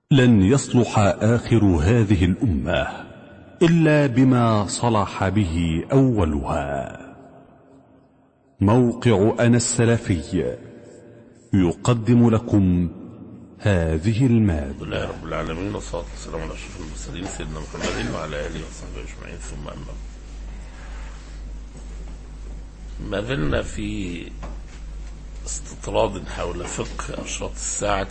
لن يصلح آخر هذه الأمة إلا بما صلح به أولها موقع أنا السلفي يقدم لكم هذه الحمد المادة لله رب العالمين والصلاة والسلام على أشرف المرسلين سيدنا محمد وعلى آله وصحبه أجمعين ثم أما بعد. ما زلنا في استطراد حول فقه أشراط الساعة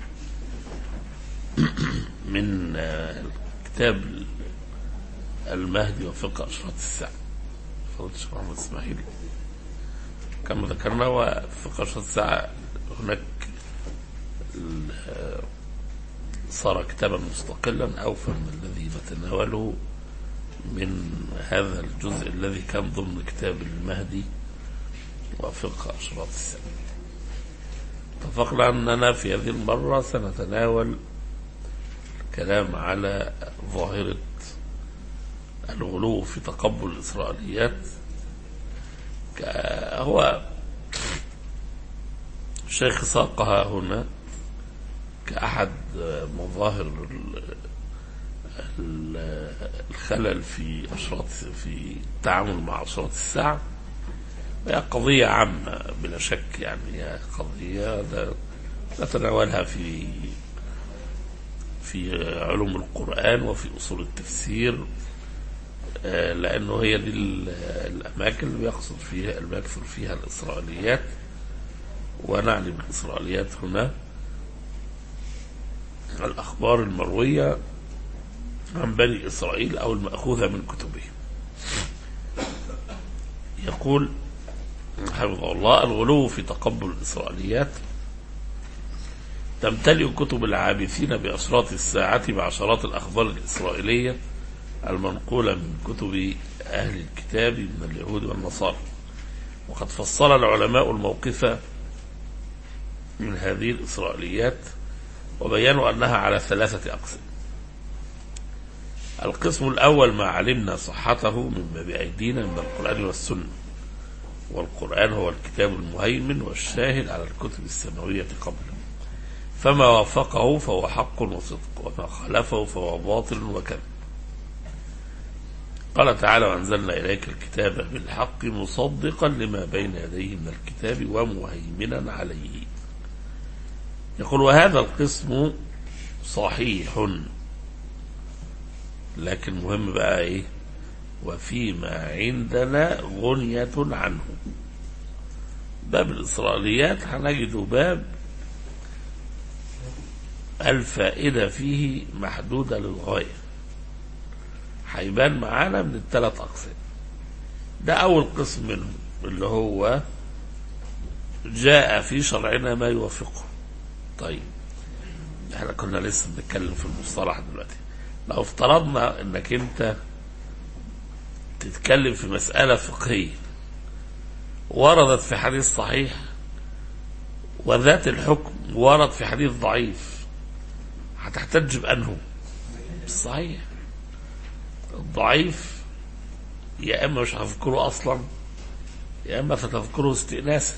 من آه، كتاب المهدي وفقه أشراط الساعة فضيلة الشيخ محمد إسماعيل كما ذكرنا وفقه أشراط الساعة هناك ال- صار كتابا مستقلا أوفى من الذي نتناوله من هذا الجزء الذي كان ضمن كتاب المهدي وفقه أشراط الساعة اتفقنا أننا في هذه المرة سنتناول الكلام على ظاهرة الغلو في تقبل الإسرائيليات ك- هو الشيخ ساقها هنا كأحد مظاهر ال- ال- الخلل في أشراط في التعامل مع أشراط الساعة هي قضية عامة بلا شك يعني هي قضية لا- نتناولها في في علوم القرآن وفي أصول التفسير آه، لأنه هي دي ال- الأماكن اللي بيقصد فيها اللي بيكثر فيها الإسرائيليات ونعني بالإسرائيليات هنا الأخبار المروية عن بني إسرائيل أو المأخوذة من كتبهم يقول حفظه الله الغلو في تقبل الإسرائيليات تمتلئ كتب العابثين بأشراط الساعة بعشرات الأخبار الإسرائيلية المنقولة من كتب أهل الكتاب من اليهود والنصارى وقد فصل العلماء الموقف من هذه الإسرائيليات وبينوا أنها على ثلاثة أقسام القسم الأول ما علمنا صحته مما بأيدينا من القرآن والسنة والقرآن هو الكتاب المهيمن والشاهد على الكتب السماوية قبله فما وافقه فهو حق وصدق وما خالفه فهو باطل وكذب قال تعالى وأنزلنا إليك الكتاب بالحق مصدقا لما بين يديه من الكتاب ومهيمنا عليه يقول وهذا القسم صحيح لكن مهم بقى ايه وفيما عندنا غنية عنه باب الإسرائيليات هنجد باب الفائدة فيه محدودة للغاية هيبان معانا من الثلاث أقسام ده أول قسم منهم اللي هو جاء في شرعنا ما يوافقه طيب احنا كنا لسه بنتكلم في المصطلح دلوقتي لو افترضنا انك انت تتكلم في مسألة فقهية وردت في حديث صحيح وذات الحكم ورد في حديث ضعيف هتحتج بأنه الصحيح الضعيف يا اما مش هتذكره اصلا يا اما ستذكره استئناسا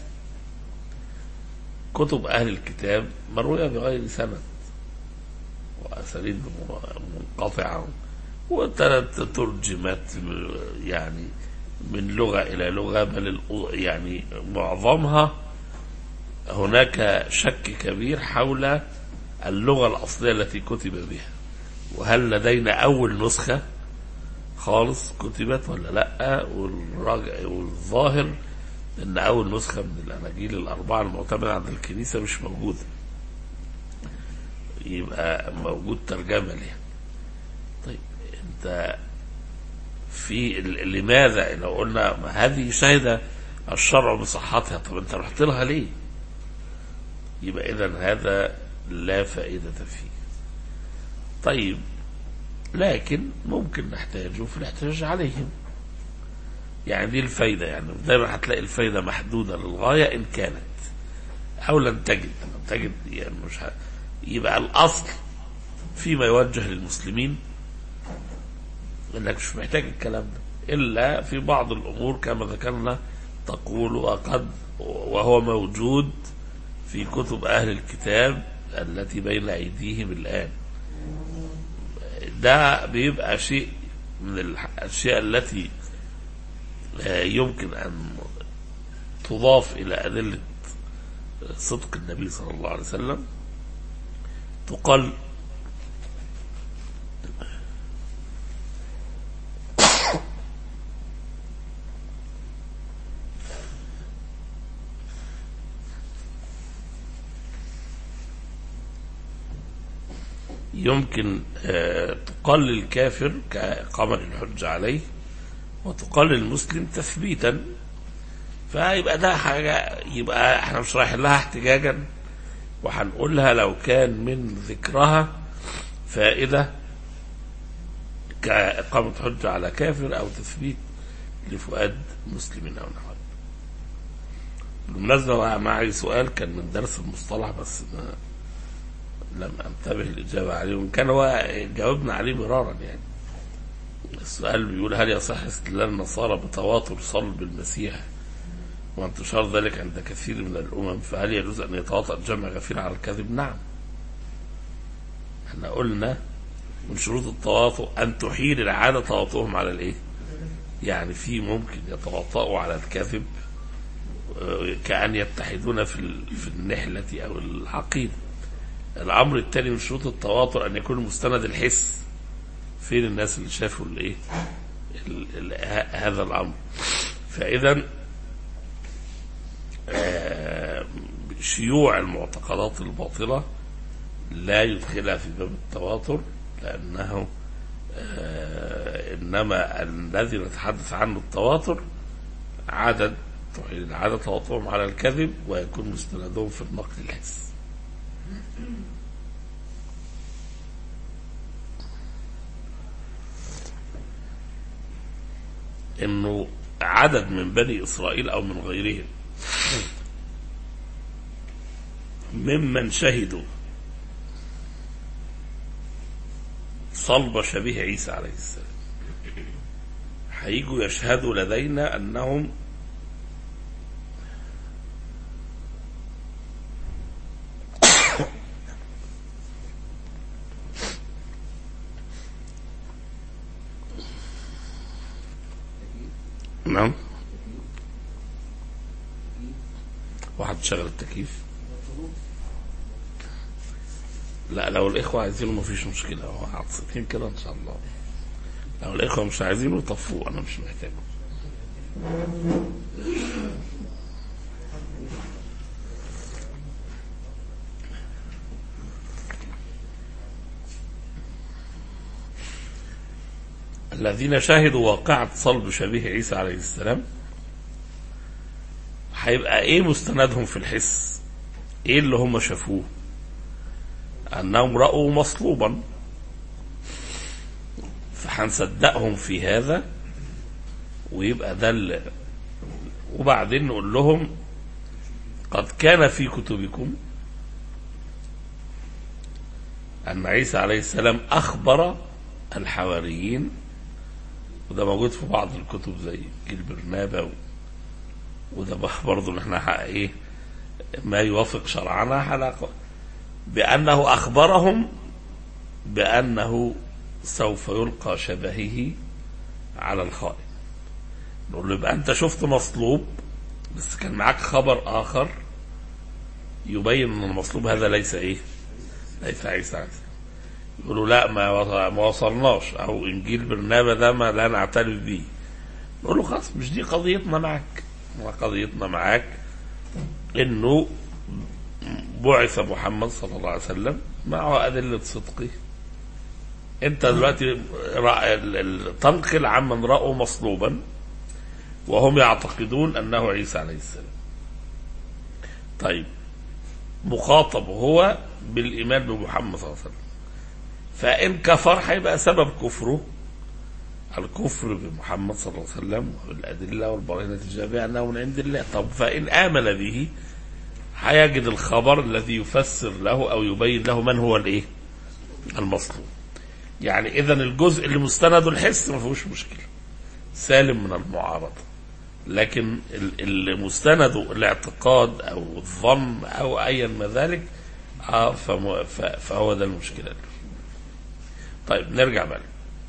كتب أهل الكتاب مروية بغير سند وأساليب منقطعة وترجمت يعني من لغة إلى لغة بل الأ- يعني معظمها هناك شك كبير حول اللغة الأصلية التي كتب بها وهل لدينا أول نسخة خالص كتبت ولا لا والراجع والظاهر ان اول نسخه من الاناجيل الاربعه المعتمده عند الكنيسه مش موجوده يبقى موجود ترجمه ليها طيب انت في ال- لماذا لو قلنا ما هذه شهد الشرع بصحتها طب انت رحت لها ليه يبقى اذا هذا لا فائده فيه طيب لكن ممكن نحتاجه في الاحتجاج عليهم يعني دي الفايدة يعني دايما هتلاقي الفايدة محدودة للغاية إن كانت أو لن تجد لن تجد يعني مش ه... يبقى الأصل فيما يوجه للمسلمين إنك مش محتاج الكلام ده إلا في بعض الأمور كما ذكرنا تقول وقد وهو موجود في كتب أهل الكتاب التي بين أيديهم الآن ده بيبقى شيء من الاشياء التي آه، يمكن ان تضاف الى ادله صدق النبي صلى الله عليه وسلم تقال يمكن آه، تقال للكافر كقمر الحج عليه وتقال للمسلم تثبيتا فيبقى ده حاجة يبقى احنا مش رايحين لها احتجاجا وهنقولها لو كان من ذكرها فائدة كإقامة حجة على كافر أو تثبيت لفؤاد مسلم أو نحو بالمناسبة معي سؤال كان من درس المصطلح بس ما لم انتبه الإجابة عليه وإن كان هو جاوبنا عليه مرارا يعني السؤال بيقول هل يصح استدلال النصارى بتواتر صلب المسيح وانتشار ذلك عند كثير من الأمم فهل يجوز أن يتواطأ الجمع غفير على الكذب؟ نعم. احنا قلنا من شروط التواطؤ أن تحيل العادة تواطؤهم على الإيه؟ يعني في ممكن يتواطؤوا على الكذب آه، كأن يتحدون في ال- في النحلة أو العقيدة. الأمر الثاني من شروط التواطؤ أن يكون مستند الحس. فين الناس اللي شافوا الإيه؟ ال- ال- ه- هذا الأمر. فإذا آه، شيوع المعتقدات الباطلة لا يدخلها في باب التواتر لأنه آه، إنما الذي نتحدث عنه التواتر عدد تحيل العدد تواترهم على الكذب ويكون مستندهم في النقد الحس انه عدد من بني اسرائيل او من غيرهم ممن شهدوا صلب شبيه عيسى عليه السلام هيجوا يشهدوا لدينا انهم نعم واحد شغل التكييف لا لو الاخوه عايزينه مفيش مشكله هو عاطفين كده ان شاء الله لو الاخوه مش عايزينه طفوه انا مش محتاجه الذين شهدوا واقعة صلب شبيه عيسى عليه السلام هيبقى ايه مستندهم في الحس ايه اللي هم شافوه انهم رأوا مصلوبا فهنصدقهم في هذا ويبقى ده اللي وبعدين نقول لهم قد كان في كتبكم أن عيسى عليه السلام أخبر الحواريين وده موجود في بعض الكتب زي جيل برنابا و... وده برضه احنا حق ايه ما يوافق شرعنا حلقة بأنه أخبرهم بأنه سوف يلقى شبهه على الخائن نقول له يبقى أنت شفت مصلوب بس كان معاك خبر آخر يبين أن المصلوب هذا ليس إيه ليس عيسى عليه السلام يقولوا لا ما وص- ما وصلناش أو إنجيل برنابا ده ما لا نعترف به نقول له خلاص مش دي قضيتنا معاك ما قضيتنا معاك انه بعث محمد صلى الله عليه وسلم معه أدلة صدقه انت دلوقتي رأ- ال- ال- تنقل عمن رأوا مصلوبا وهم يعتقدون أنه عيسى عليه السلام طيب مخاطب هو بالإيمان بمحمد صلى الله عليه وسلم فإن كفر هيبقى سبب كفره الكفر بمحمد صلى الله عليه وسلم والأدلة والبراهين الجامعة أنه من عند الله طب فإن آمن به هيجد الخبر الذي يفسر له أو يبين له من هو الإيه المصلوب يعني إذا الجزء اللي مستنده الحس ما فيهوش مشكلة سالم من المعارضة لكن ال- اللي مستنده الاعتقاد أو الظن أو أيا ما ذلك آه فم- ف- فهو ده المشكلة طيب نرجع بقى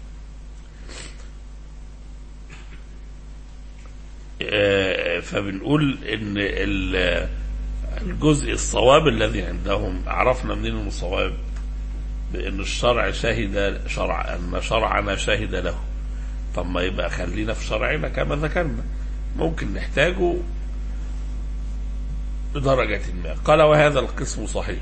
آه، فبنقول ان ال- الجزء الصواب الذي عندهم عرفنا منين انه صواب بان الشرع شهد شرع ان شرعنا شهد له طب ما يبقى خلينا في شرعنا كما ذكرنا ممكن نحتاجه بدرجة ما قال وهذا القسم صحيح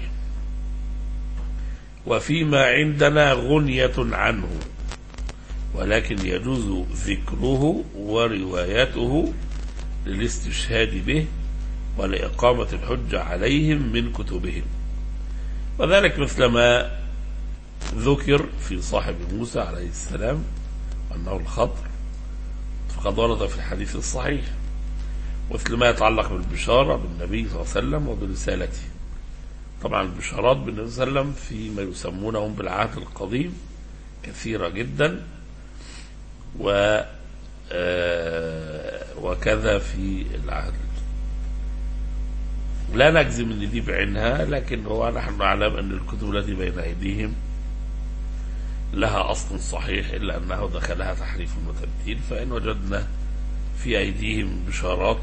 وفيما عندنا غنية عنه ولكن يجوز ذكره وروايته للاستشهاد به ولإقامة الحجة عليهم من كتبهم وذلك مثل ما ذكر في صاحب موسى عليه السلام أنه الخطر فقد ورد في الحديث الصحيح مثل ما يتعلق بالبشارة بالنبي صلى الله عليه وسلم وبرسالته طبعا البشارات بالنبي صلى الله عليه وسلم فيما يسمونهم بالعهد القديم كثيرة جدا و آه، وكذا في العهد لا نجزم ان دي بعينها لكن هو نحن نعلم ان الكتب التي بين ايديهم لها اصل صحيح الا انه دخلها تحريف وتبديل فان وجدنا في ايديهم بشارات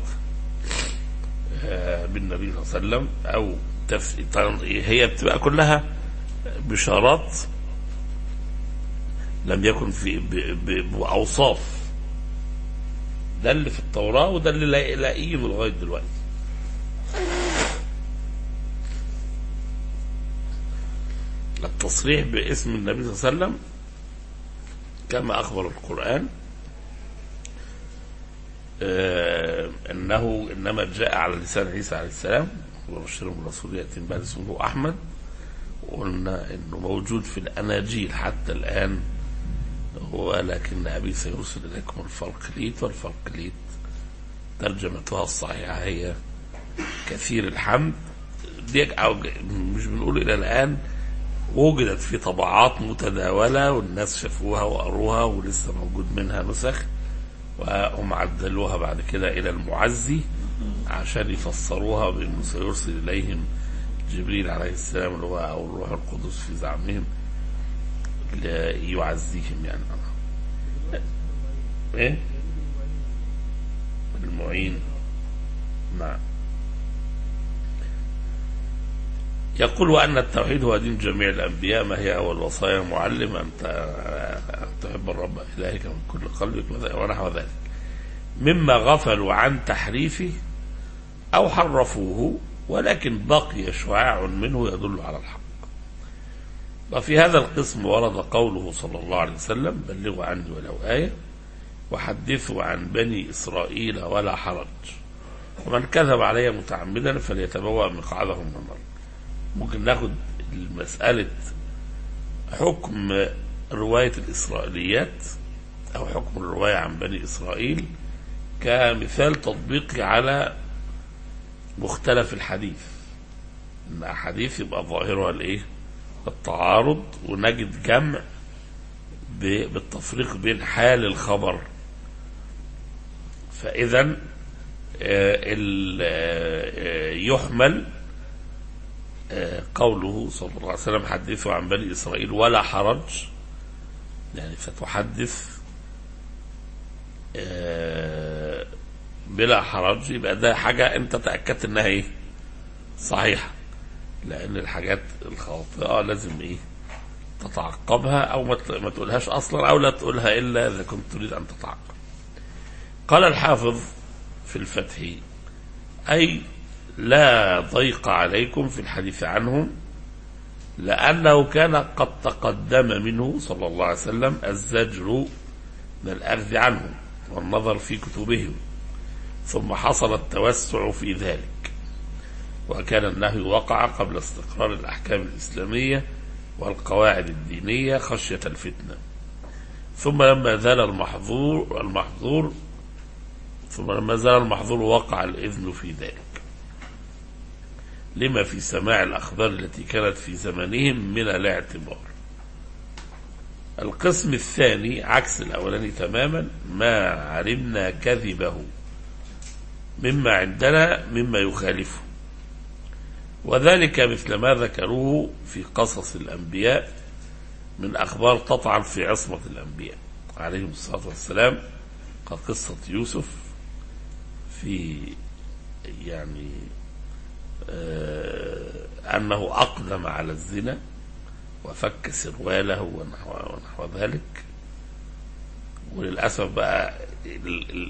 آه، بالنبي صلى الله عليه وسلم او تف... هي بتبقى كلها بشارات لم يكن في ب... ب... باوصاف ده اللي في التوراه وده اللي لا- لاقيه لغايه دلوقتي التصريح باسم النبي صلى الله عليه وسلم كما اخبر القران آه انه انما جاء على لسان عيسى عليه السلام وبشر برسول ياتي من بعد اسمه احمد وقلنا انه موجود في الاناجيل حتى الان ولكن ابي سيرسل اليكم الفرقليت والفرقليت ترجمتها الصحيحه هي كثير الحمد دي أو مش بنقول الى الان وجدت في طبعات متداوله والناس شافوها وقروها ولسه موجود منها نسخ وهم عدلوها بعد كده الى المعزي عشان يفسروها بانه سيرسل اليهم جبريل عليه السلام اللي هو او الروح القدس في زعمهم ليعزيهم يعني ايه المعين نعم يقول وأن التوحيد هو دين جميع الأنبياء ما هي أول وصايا معلم أن تحب الرب إلهك من كل قلبك ونحو ذلك مما غفلوا عن تحريفه أو حرفوه ولكن بقي شعاع منه يدل على الحق وفي هذا القسم ورد قوله صلى الله عليه وسلم بلغوا عني ولو آية وحدثوا عن بني إسرائيل ولا حرج ومن كذب علي متعمدا فليتبوأ مقعده من النار ممكن ناخد مسألة حكم رواية الإسرائيليات أو حكم الرواية عن بني إسرائيل كمثال تطبيقي على مختلف الحديث إن أحاديث يبقى ظاهرها الإيه؟ التعارض ونجد جمع بالتفريق بين حال الخبر فإذا يحمل قوله صلى الله عليه وسلم حدثوا عن بني إسرائيل ولا حرج يعني فتحدث بلا حرج يبقى ده حاجة أنت تأكدت إنها إيه صحيحة لأن الحاجات الخاطئة لازم إيه تتعقبها أو ما تقولهاش أصلا أو لا تقولها إلا إذا كنت تريد أن تتعقب قال الحافظ في الفتح أي لا ضيق عليكم في الحديث عنهم لأنه كان قد تقدم منه صلى الله عليه وسلم الزجر من الأخذ عنهم والنظر في كتبهم ثم حصل التوسع في ذلك وكان النهي وقع قبل استقرار الأحكام الإسلامية والقواعد الدينية خشية الفتنة ثم لما زال المحظور المحظور ثم لما زال المحظور وقع الإذن في ذلك لما في سماع الأخبار التي كانت في زمانهم من الاعتبار القسم الثاني عكس الأولاني تماما ما علمنا كذبه مما عندنا مما يخالفه وذلك مثل ما ذكروه في قصص الأنبياء من أخبار تطعن في عصمة الأنبياء عليهم الصلاة والسلام كقصة يوسف في يعني آه أنه أقدم على الزنا وفك سرواله ونحو, ونحو ذلك وللأسف بقى ال- ال-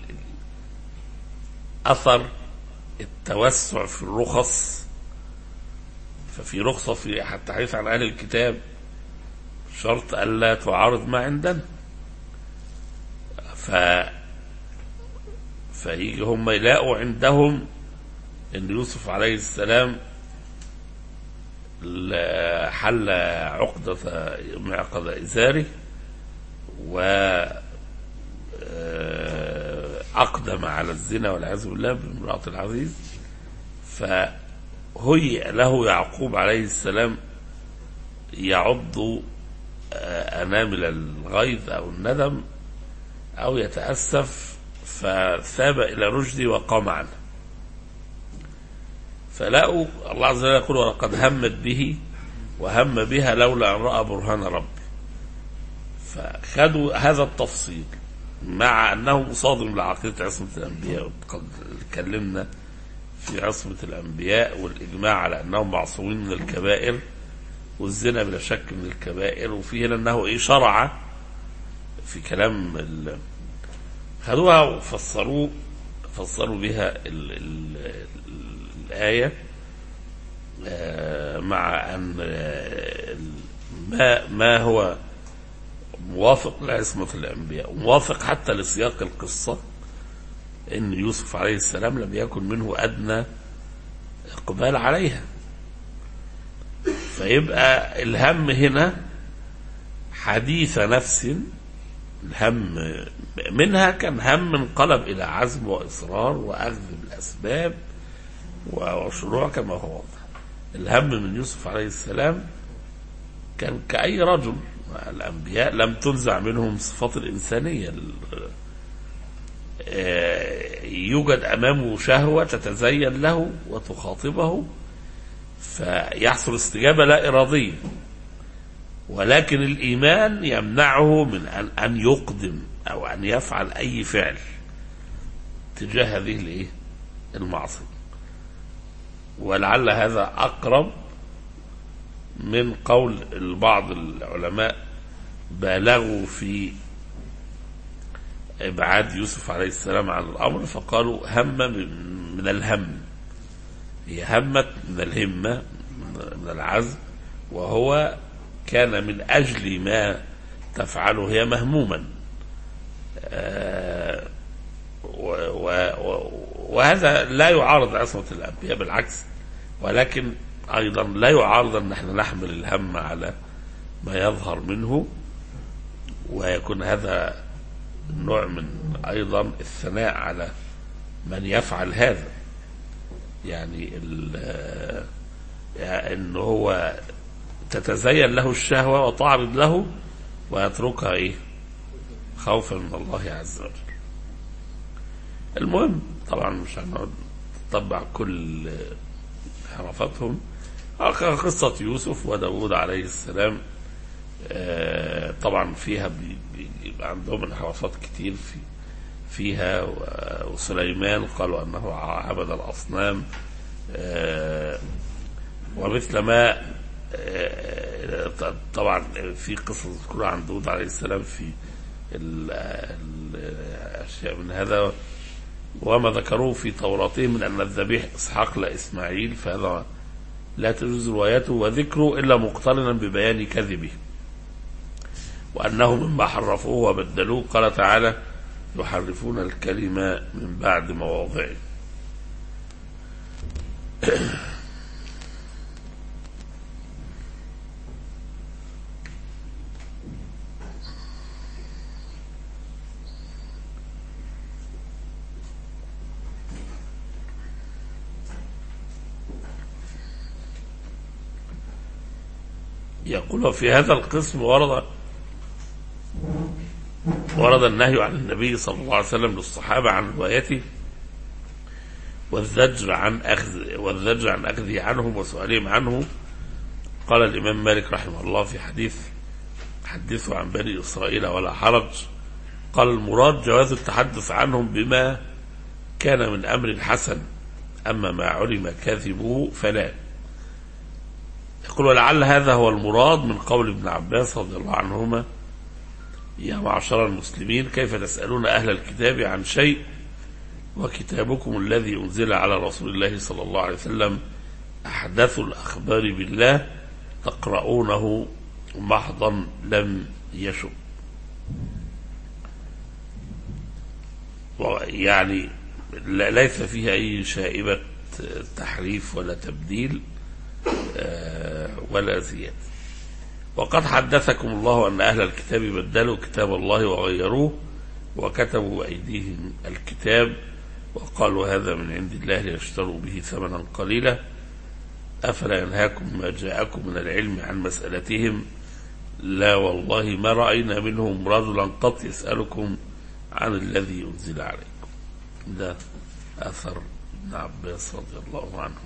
أثر التوسع في الرخص ففي رخصة في حتى حديث عن أهل الكتاب شرط ألا تعارض ما عندنا ف فيجي هم يلاقوا عندهم ان يوسف عليه السلام ل- حل عقدة معقد إزاره و آه، أقدم على الزنا والعياذ بالله بامرأة العزيز فهيئ له يعقوب عليه السلام يعض آه، أنامل الغيظ أو الندم أو يتأسف فثاب إلى رشدي وقام عنه فلقوا الله عز وجل يقول ولقد همت به وهم بها لولا أن رأى برهان ربي فخدوا هذا التفصيل مع أنه مصادم لعقيدة عصمة الأنبياء قد اتكلمنا في عصمة الأنبياء والإجماع على أنهم معصومين من الكبائر والزنا بلا شك من الكبائر وفي هنا أنه إيه شرع في كلام ال... خدوها وفسروه فسروا بها ال... ال... ال... الآية آه، مع أن آه، ما ما هو موافق لعصمة الأنبياء وموافق حتى لسياق القصة إن يوسف عليه السلام لم يكن منه أدنى إقبال عليها فيبقى الهم هنا حديث نفس الهم منها كان هم انقلب إلى عزم وإصرار وأخذ بالأسباب وشروع كما هو واضح الهم من يوسف عليه السلام كان كأي رجل الأنبياء لم تنزع منهم صفات الإنسانية ال- آه، يوجد أمامه شهوة تتزين له وتخاطبه فيحصل استجابة لا إرادية ولكن الإيمان يمنعه من أن أن يقدم أو أن يفعل أي فعل تجاه هذه الإيه؟ المعصية ولعل هذا أقرب من قول بعض العلماء بالغوا في إبعاد يوسف عليه السلام عن الأمر فقالوا هم من من الهم هي همت من الهمة من العزم وهو كان من أجل ما تفعله هي مهموما آه، و- و- و- وهذا لا يعارض عصمة الأنبياء بالعكس ولكن أيضا لا يعارض أن نحن نحمل الهم على ما يظهر منه ويكون هذا نوع من أيضا الثناء على من يفعل هذا يعني ال- يعني أنه هو تتزين له الشهوة وتعرض له ويتركها إيه خوفا من الله عز وجل المهم طبعا مش هنقعد نطبع كل حرفاتهم قصة يوسف وداود عليه السلام آه، طبعا فيها بي- بي- بيبقى عندهم انحرافات كتير في فيها و- وسليمان قالوا انه عبد الاصنام آه، ومثل ما آه، ط- طبعا في قصص مذكورة عن داود عليه السلام في ال- ال- الاشياء من هذا وما ذكروه في توراتهم من ان الذبيح اسحاق لا اسماعيل فهذا لا تجوز روايته وذكره الا مقترنا ببيان كذبه وانه مما حرفوه وبدلوه قال تعالى يحرفون الكلمة من بعد مواضعه يقول في هذا القسم ورد ورد النهي عن النبي صلى الله عليه وسلم للصحابة عن روايته والزجر عن أخذ والزجر عن أخذه عنهم وسؤالهم عنه قال الإمام مالك رحمه الله في حديث حدثوا عن بني إسرائيل ولا حرج قال المراد جواز التحدث عنهم بما كان من أمر حسن أما ما علم كذبه فلا يقول ولعل هذا هو المراد من قول ابن عباس رضي الله عنهما يا معشر المسلمين كيف تسألون أهل الكتاب عن شيء وكتابكم الذي أنزل على رسول الله صلى الله عليه وسلم أحدث الأخبار بالله تقرؤونه محضا لم يشب يعني لا- ليس فيها أي شائبة تحريف ولا تبديل آه، ولا زيادة وقد حدثكم الله أن أهل الكتاب بدلوا كتاب الله وغيروه وكتبوا بأيديهم الكتاب وقالوا هذا من عند الله ليشتروا به ثمنا قليلا أفلا ينهاكم ما جاءكم من العلم عن مسألتهم لا والله ما رأينا منهم رجلا قط يسألكم عن الذي أنزل عليكم ده أثر ابن عباس رضي الله عنه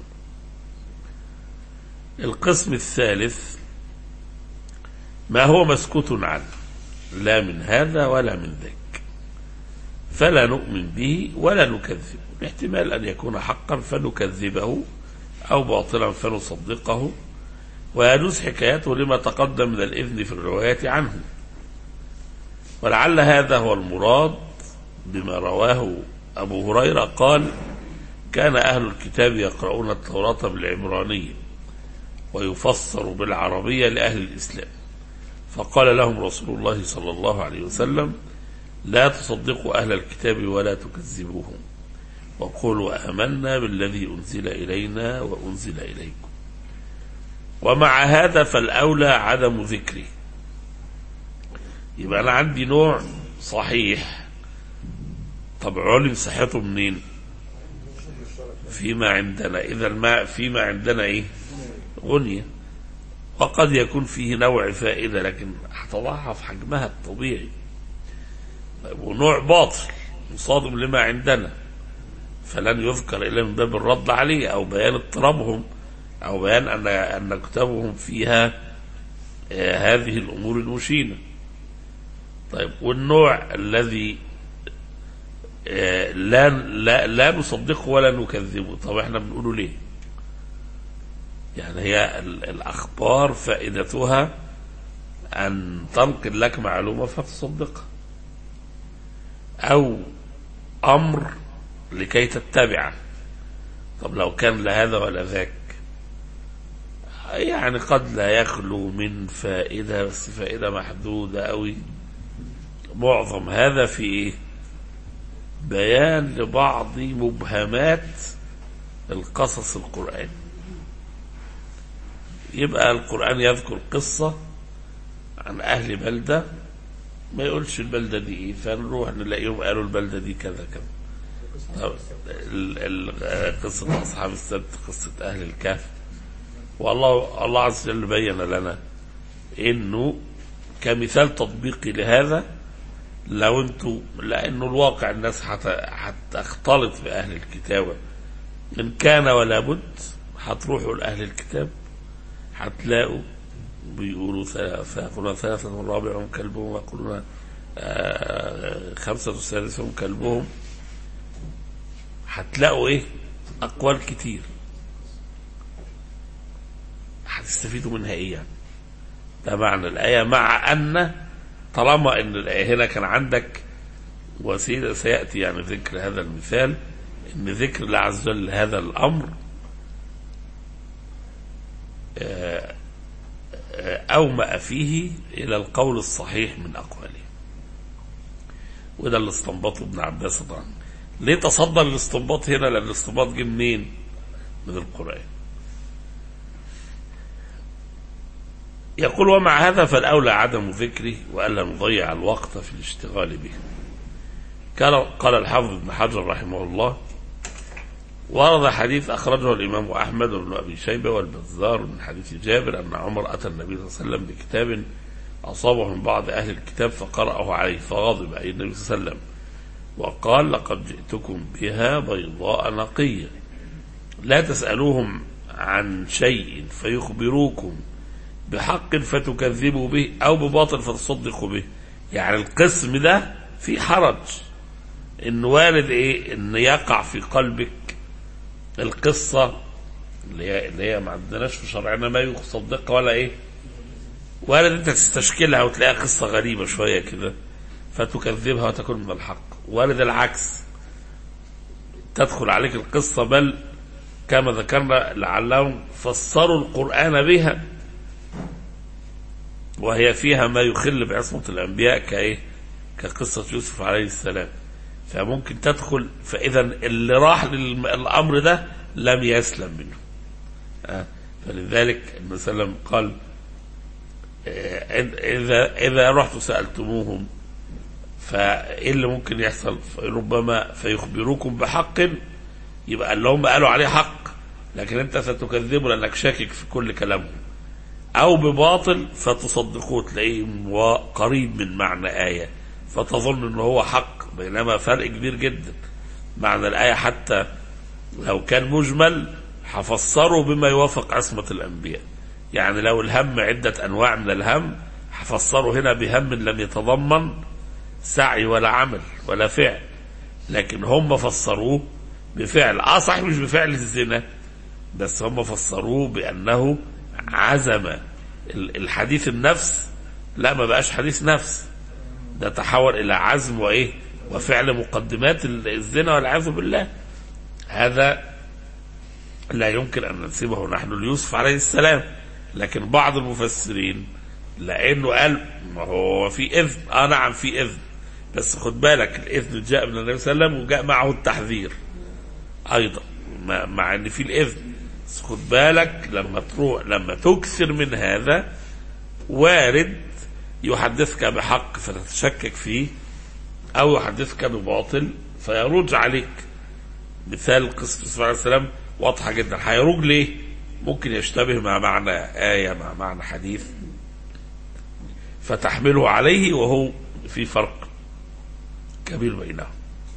القسم الثالث ما هو مسكوت عنه لا من هذا ولا من ذاك فلا نؤمن به ولا نكذبه الاحتمال أن يكون حقا فنكذبه أو باطلا فنصدقه ويجوز حكايته لما تقدم من الإذن في الرواية عنه ولعل هذا هو المراد بما رواه أبو هريرة قال كان أهل الكتاب يقرؤون التوراة بالعبرانية ويفسر بالعربية لأهل الإسلام فقال لهم رسول الله صلى الله عليه وسلم لا تصدقوا أهل الكتاب ولا تكذبوهم وقولوا آمنا بالذي أنزل إلينا وأنزل إليكم ومع هذا فالأولى عدم ذكره يبقى أنا عندي نوع صحيح طب علم صحته منين فيما عندنا إذا ما فيما عندنا إيه غنية وقد يكون فيه نوع فائدة لكن هتضاعف حجمها الطبيعي طيب ونوع باطل مصادم لما عندنا فلن يذكر إلا من باب الرد عليه أو بيان اضطرابهم أو بيان أن أن كتابهم فيها آه، هذه الأمور المشينة طيب والنوع الذي آه، لا لا لا نصدقه ولا نكذبه طب احنا بنقوله ليه؟ يعني هي ال- الأخبار فائدتها أن تنقل لك معلومة فتصدقها أو أمر لكي تتبعه طب لو كان لا هذا ولا ذاك يعني قد لا يخلو من فائدة بس فائدة محدودة أوي معظم هذا في إيه؟ بيان لبعض مبهمات القصص القرآني يبقى القرآن يذكر قصة عن أهل بلدة ما يقولش البلدة دي إيه فنروح نلاقيهم قالوا البلدة دي كذا كذا طب ال- ال- قصة أصحاب السبت قصة أهل الكهف والله الله عز وجل بين لنا إنه كمثال تطبيقي لهذا لو انتوا لانه الواقع الناس حت- هتختلط باهل الكتابه ان كان ولا بد هتروحوا لاهل الكتاب هتلاقوا بيقولوا ثلاثة يقولون ثلاثة ورابعهم كلبهم ويقولون آه، خمسة وسادسهم كلبهم هتلاقوا ايه اقوال كتير هتستفيدوا منها ايه يعني ده معنى الآية مع أن طالما أن الآية هنا كان عندك وسيلة سيأتي يعني ذكر هذا المثال أن ذكر الله عز وجل هذا الأمر آه، آه، أومأ فيه إلى القول الصحيح من أقواله وده اللي استنبطه ابن عباس طبعا ليه تصدر الاستنباط هنا لأن الاستنباط جه منين من القرآن يقول ومع هذا فالأولى عدم ذكره وألا نضيع الوقت في الاشتغال به قال قال الحافظ ابن حجر رحمه الله ورد حديث أخرجه الإمام أحمد بن أبي شيبة والبزار من حديث جابر أن عمر أتى النبي صلى الله عليه وسلم بكتاب أصابه من بعض أهل الكتاب فقرأه عليه فغضب أي النبي صلى الله عليه وسلم وقال لقد جئتكم بها بيضاء نقية لا تسألوهم عن شيء فيخبروكم بحق فتكذبوا به أو بباطل فتصدقوا به يعني القسم ده في حرج إن وارد إيه إن يقع في قلبك القصة اللي هي اللي هي ما عندناش في شرعنا ما يصدقها ولا إيه وارد أنت تستشكلها وتلاقيها قصة غريبة شوية كده فتكذبها وتكون من الحق وارد العكس تدخل عليك القصة بل كما ذكرنا لعلهم فسروا القرآن بها وهي فيها ما يخل بعصمة الأنبياء كإيه كقصة يوسف عليه السلام فممكن تدخل فإذا اللي راح للأمر ده لم يسلم منه آه، فلذلك النبي صلى الله عليه وسلم قال آه، إذا إذا رحتوا سألتموهم فايه اللي ممكن يحصل ربما فيخبروكم بحق يبقى قال لهم قالوا عليه حق لكن انت ستكذبه لانك شاكك في كل كلامهم او بباطل فتصدقوه تلاقيه و- قريب من معنى ايه فتظن ان هو حق بينما فرق كبير جدا معنى الايه حتى لو كان مجمل هفسره بما يوافق عصمه الانبياء يعني لو الهم عده انواع من الهم هفسره هنا بهم لم يتضمن سعي ولا عمل ولا فعل لكن هم فسروه بفعل اه صحيح مش بفعل الزنا بس هم فسروه بانه عزم ال- الحديث النفس لا ما بقاش حديث نفس ده تحول الى عزم وايه وفعل مقدمات ال- الزنا والعياذ بالله هذا لا يمكن ان ننسبه نحن ليوسف عليه السلام لكن بعض المفسرين لانه قال ما هو في اذن اه نعم في اذن بس خد بالك الاذن جاء من النبي صلى الله عليه وسلم وجاء معه التحذير ايضا مع, مع ان في الاذن بس خد بالك لما تروح لما تكثر من هذا وارد يحدثك بحق فتتشكك فيه او يحدثك بباطل فيرج عليك مثال قصة يوسف عليه السلام واضحة جدا هيروج ليه؟ ممكن يشتبه مع معنى آية مع معنى حديث فتحمله عليه وهو في فرق كبير بينهم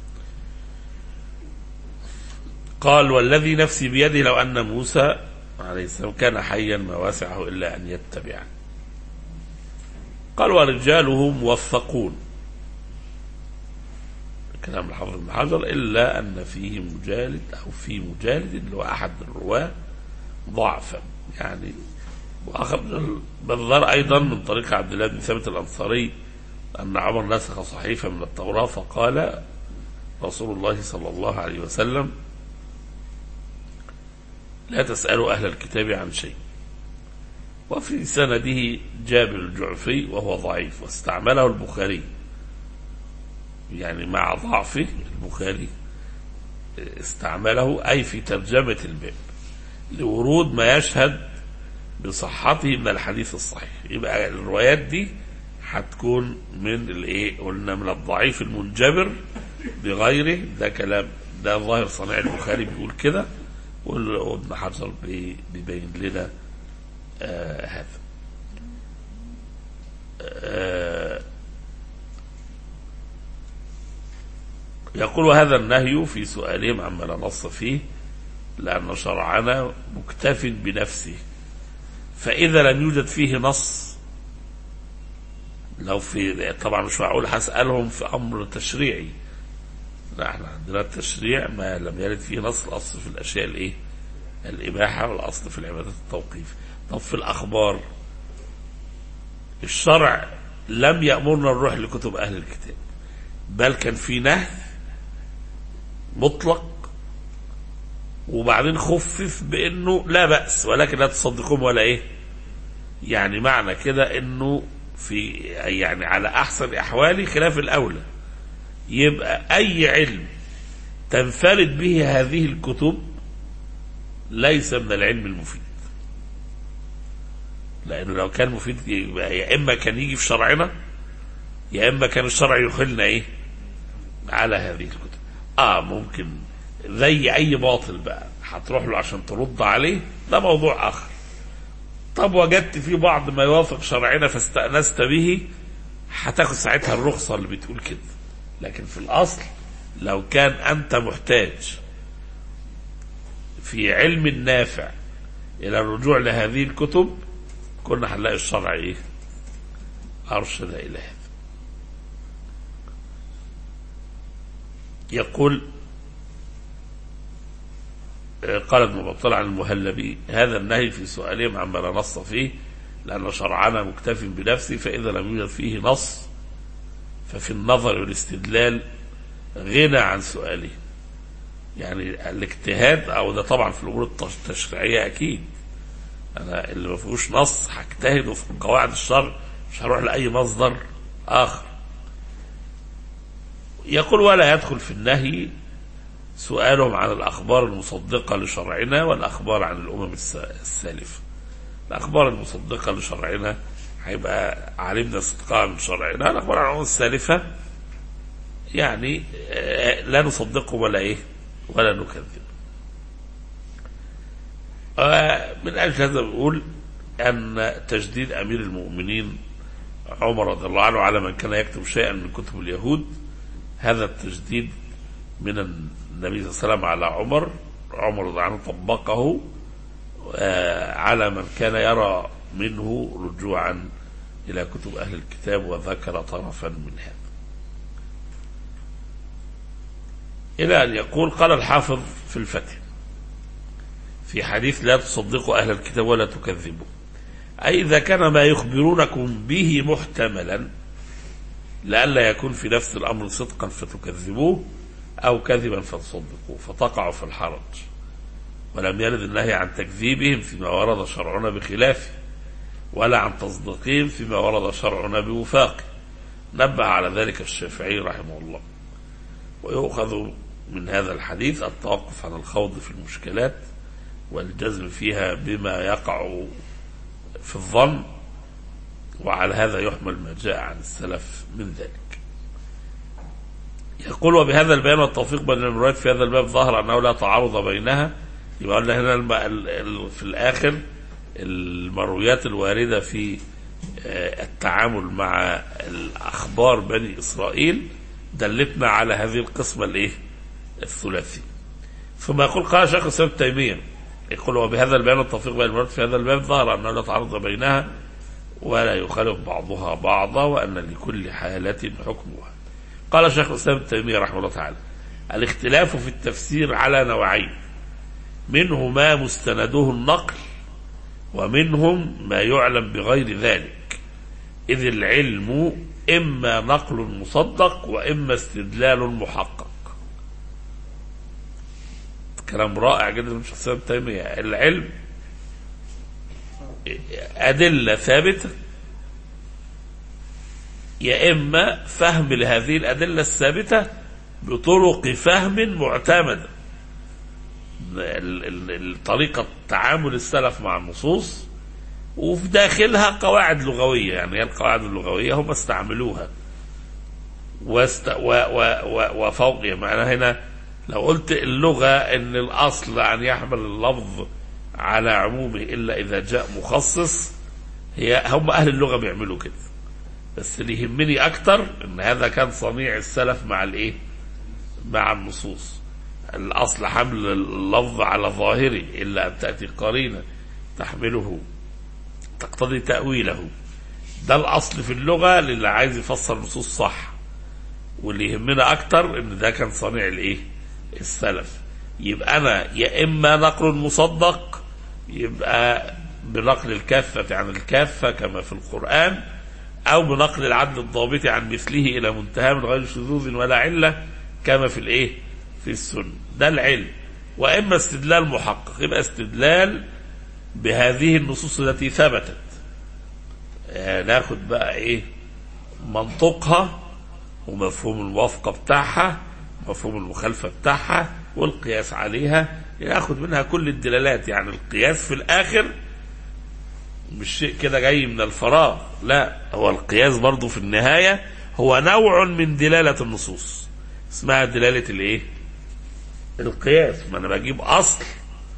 قال والذي نفسي بيده لو أن موسى عليه السلام كان حيا ما وسعه إلا أن يتبع قال ورجاله موفقون كلام الحافظ بن حجر إلا أن فيه مجالد أو في مجالد اللي هو أحد الرواة ضعفا يعني وأخرج البذار أيضا من طريق عبد الله بن ثابت الأنصاري أن عمر نسخ صحيفة من التوراة فقال رسول الله صلى الله عليه وسلم لا تسألوا أهل الكتاب عن شيء وفي سنده جابر الجعفي وهو ضعيف واستعمله البخاري يعني مع ضعفه البخاري استعمله أي في ترجمة الباب لورود ما يشهد بصحته من الحديث الصحيح يبقى الروايات دي هتكون من الايه قلنا من الضعيف المنجبر بغيره ده كلام ده ظاهر صنيع البخاري بيقول كده وابن حجر بي- بيبين لنا آه هذا آه يقول هذا النهي في سؤالهم عما لا نص فيه لأن شرعنا مكتف بنفسه فإذا لم يوجد فيه نص لو في طبعا مش معقول هسألهم في أمر تشريعي لا احنا عندنا التشريع ما لم يرد فيه نص الأصل في الأشياء الإيه؟ الإباحة والأصل في العبادات التوقيف طب في الأخبار الشرع لم يأمرنا نروح لكتب أهل الكتاب بل كان في نهي مطلق وبعدين خفف بانه لا باس ولكن لا تصدقهم ولا ايه يعني معنى كده انه في يعني على احسن احوالي خلاف الاولى يبقى اي علم تنفرد به هذه الكتب ليس من العلم المفيد لانه لو كان مفيد يبقى يا اما كان يجي في شرعنا يا اما كان الشرع يخلنا ايه على هذه الكتب اه ممكن زي اي باطل بقى هتروح له عشان ترد عليه ده موضوع اخر طب وجدت فيه بعض ما يوافق شرعنا فاستأنست به هتاخد ساعتها الرخصة اللي بتقول كده لكن في الأصل لو كان أنت محتاج في علم نافع إلى الرجوع لهذه الكتب كنا هنلاقي الشرع ايه ارشد الى هذا يقول قال ابن بطال عن المهلبي هذا النهي في سؤالهم عما لا نص فيه لأن شرعنا مكتف بنفسه فإذا لم يوجد فيه نص ففي النظر والاستدلال غنى عن سؤاله يعني الاجتهاد أو ده طبعا في الأمور التشريعية أكيد أنا اللي ما فيهوش نص هجتهد في قواعد الشرع مش هروح لأي مصدر آخر يقول ولا يدخل في النهي سؤالهم عن الأخبار المصدقة لشرعنا والأخبار عن الأمم السالفة الأخبار المصدقة لشرعنا هيبقى علمنا صدقها من شرعنا الأخبار عن الأمم السالفة يعني لا نصدقه ولا إيه ولا نكذب من أجل هذا بقول أن تجديد أمير المؤمنين عمر رضي الله عنه على من كان يكتب شيئا من كتب اليهود هذا التجديد من النبي صلى الله عليه وسلم على عمر عمر رضي الله عنه طبقه على من كان يرى منه رجوعا إلى كتب أهل الكتاب وذكر طرفا من هذا إلى أن يقول قال الحافظ في الفتح في حديث لا تصدقوا أهل الكتاب ولا تكذبوا أي إذا كان ما يخبرونكم به محتملا لئلا يكون في نفس الأمر صدقا فتكذبوه أو كذبا فتصدقوه فتقعوا في الحرج ولم يرد النهي عن تكذيبهم فيما ورد شرعنا بخلافه ولا عن تصديقهم فيما ورد شرعنا بوفاقه نبه على ذلك الشافعي رحمه الله ويؤخذ من هذا الحديث التوقف عن الخوض في المشكلات والجزم فيها بما يقع في الظن وعلى هذا يحمل ما جاء عن السلف من ذلك يقول وبهذا البيان والتوفيق بين المرويات في هذا الباب ظهر أنه لا تعارض بينها يبقى قلنا هنا الم... ال... ال... في الآخر المرويات الواردة في التعامل مع الأخبار بني إسرائيل دلتنا على هذه القسمة الإيه؟ الثلاثي ثم يقول قال شيخ الإسلام تيمية يقول وبهذا البيان والتوفيق بين المرويات في هذا الباب ظهر أنه لا تعارض بينها ولا يخالف بعضها بعضا وأن لكل حالة حكمها قال شيخ الإسلام ابن تيمية رحمه الله تعالى الاختلاف في التفسير على نوعين منه ما مستنده النقل ومنهم ما يعلم بغير ذلك إذ العلم إما نقل مصدق وإما استدلال محقق كلام رائع جدا من شيخ الإسلام ابن تيمية العلم أدلة ثابتة يا إما فهم لهذه الأدلة الثابتة بطرق فهم معتمدة طريقة تعامل السلف مع النصوص وفي داخلها قواعد لغوية يعني هي القواعد اللغوية هم استعملوها واست و و و وفوق معنى هنا لو قلت اللغة ان الاصل ان يحمل اللفظ على عمومه الا اذا جاء مخصص هي هم اهل اللغة بيعملوا كده بس اللي يهمني اكتر ان هذا كان صنيع السلف مع الايه مع النصوص الاصل حمل اللفظ على ظاهره الا ان تاتي قرينه تحمله تقتضي تاويله ده الاصل في اللغه للي عايز يفسر النصوص صح واللي يهمنا اكتر ان ده كان صنيع الايه السلف يبقى انا يا اما نقل مصدق يبقى بنقل الكافه عن الكافه كما في القران او بنقل العدل الضابط عن مثله الى منتهى من غير شذوذ ولا عله كما في الايه في السنه ده العلم واما استدلال محقق يبقى استدلال بهذه النصوص التي ثبتت آه ناخد بقى ايه منطقها ومفهوم الموافقه بتاعها مفهوم المخالفه بتاعها والقياس عليها ياخد منها كل الدلالات يعني القياس في الاخر مش شيء كده جاي من الفراغ لا هو القياس برضه في النهايه هو نوع من دلاله النصوص اسمها دلاله الايه القياس ما انا بجيب اصل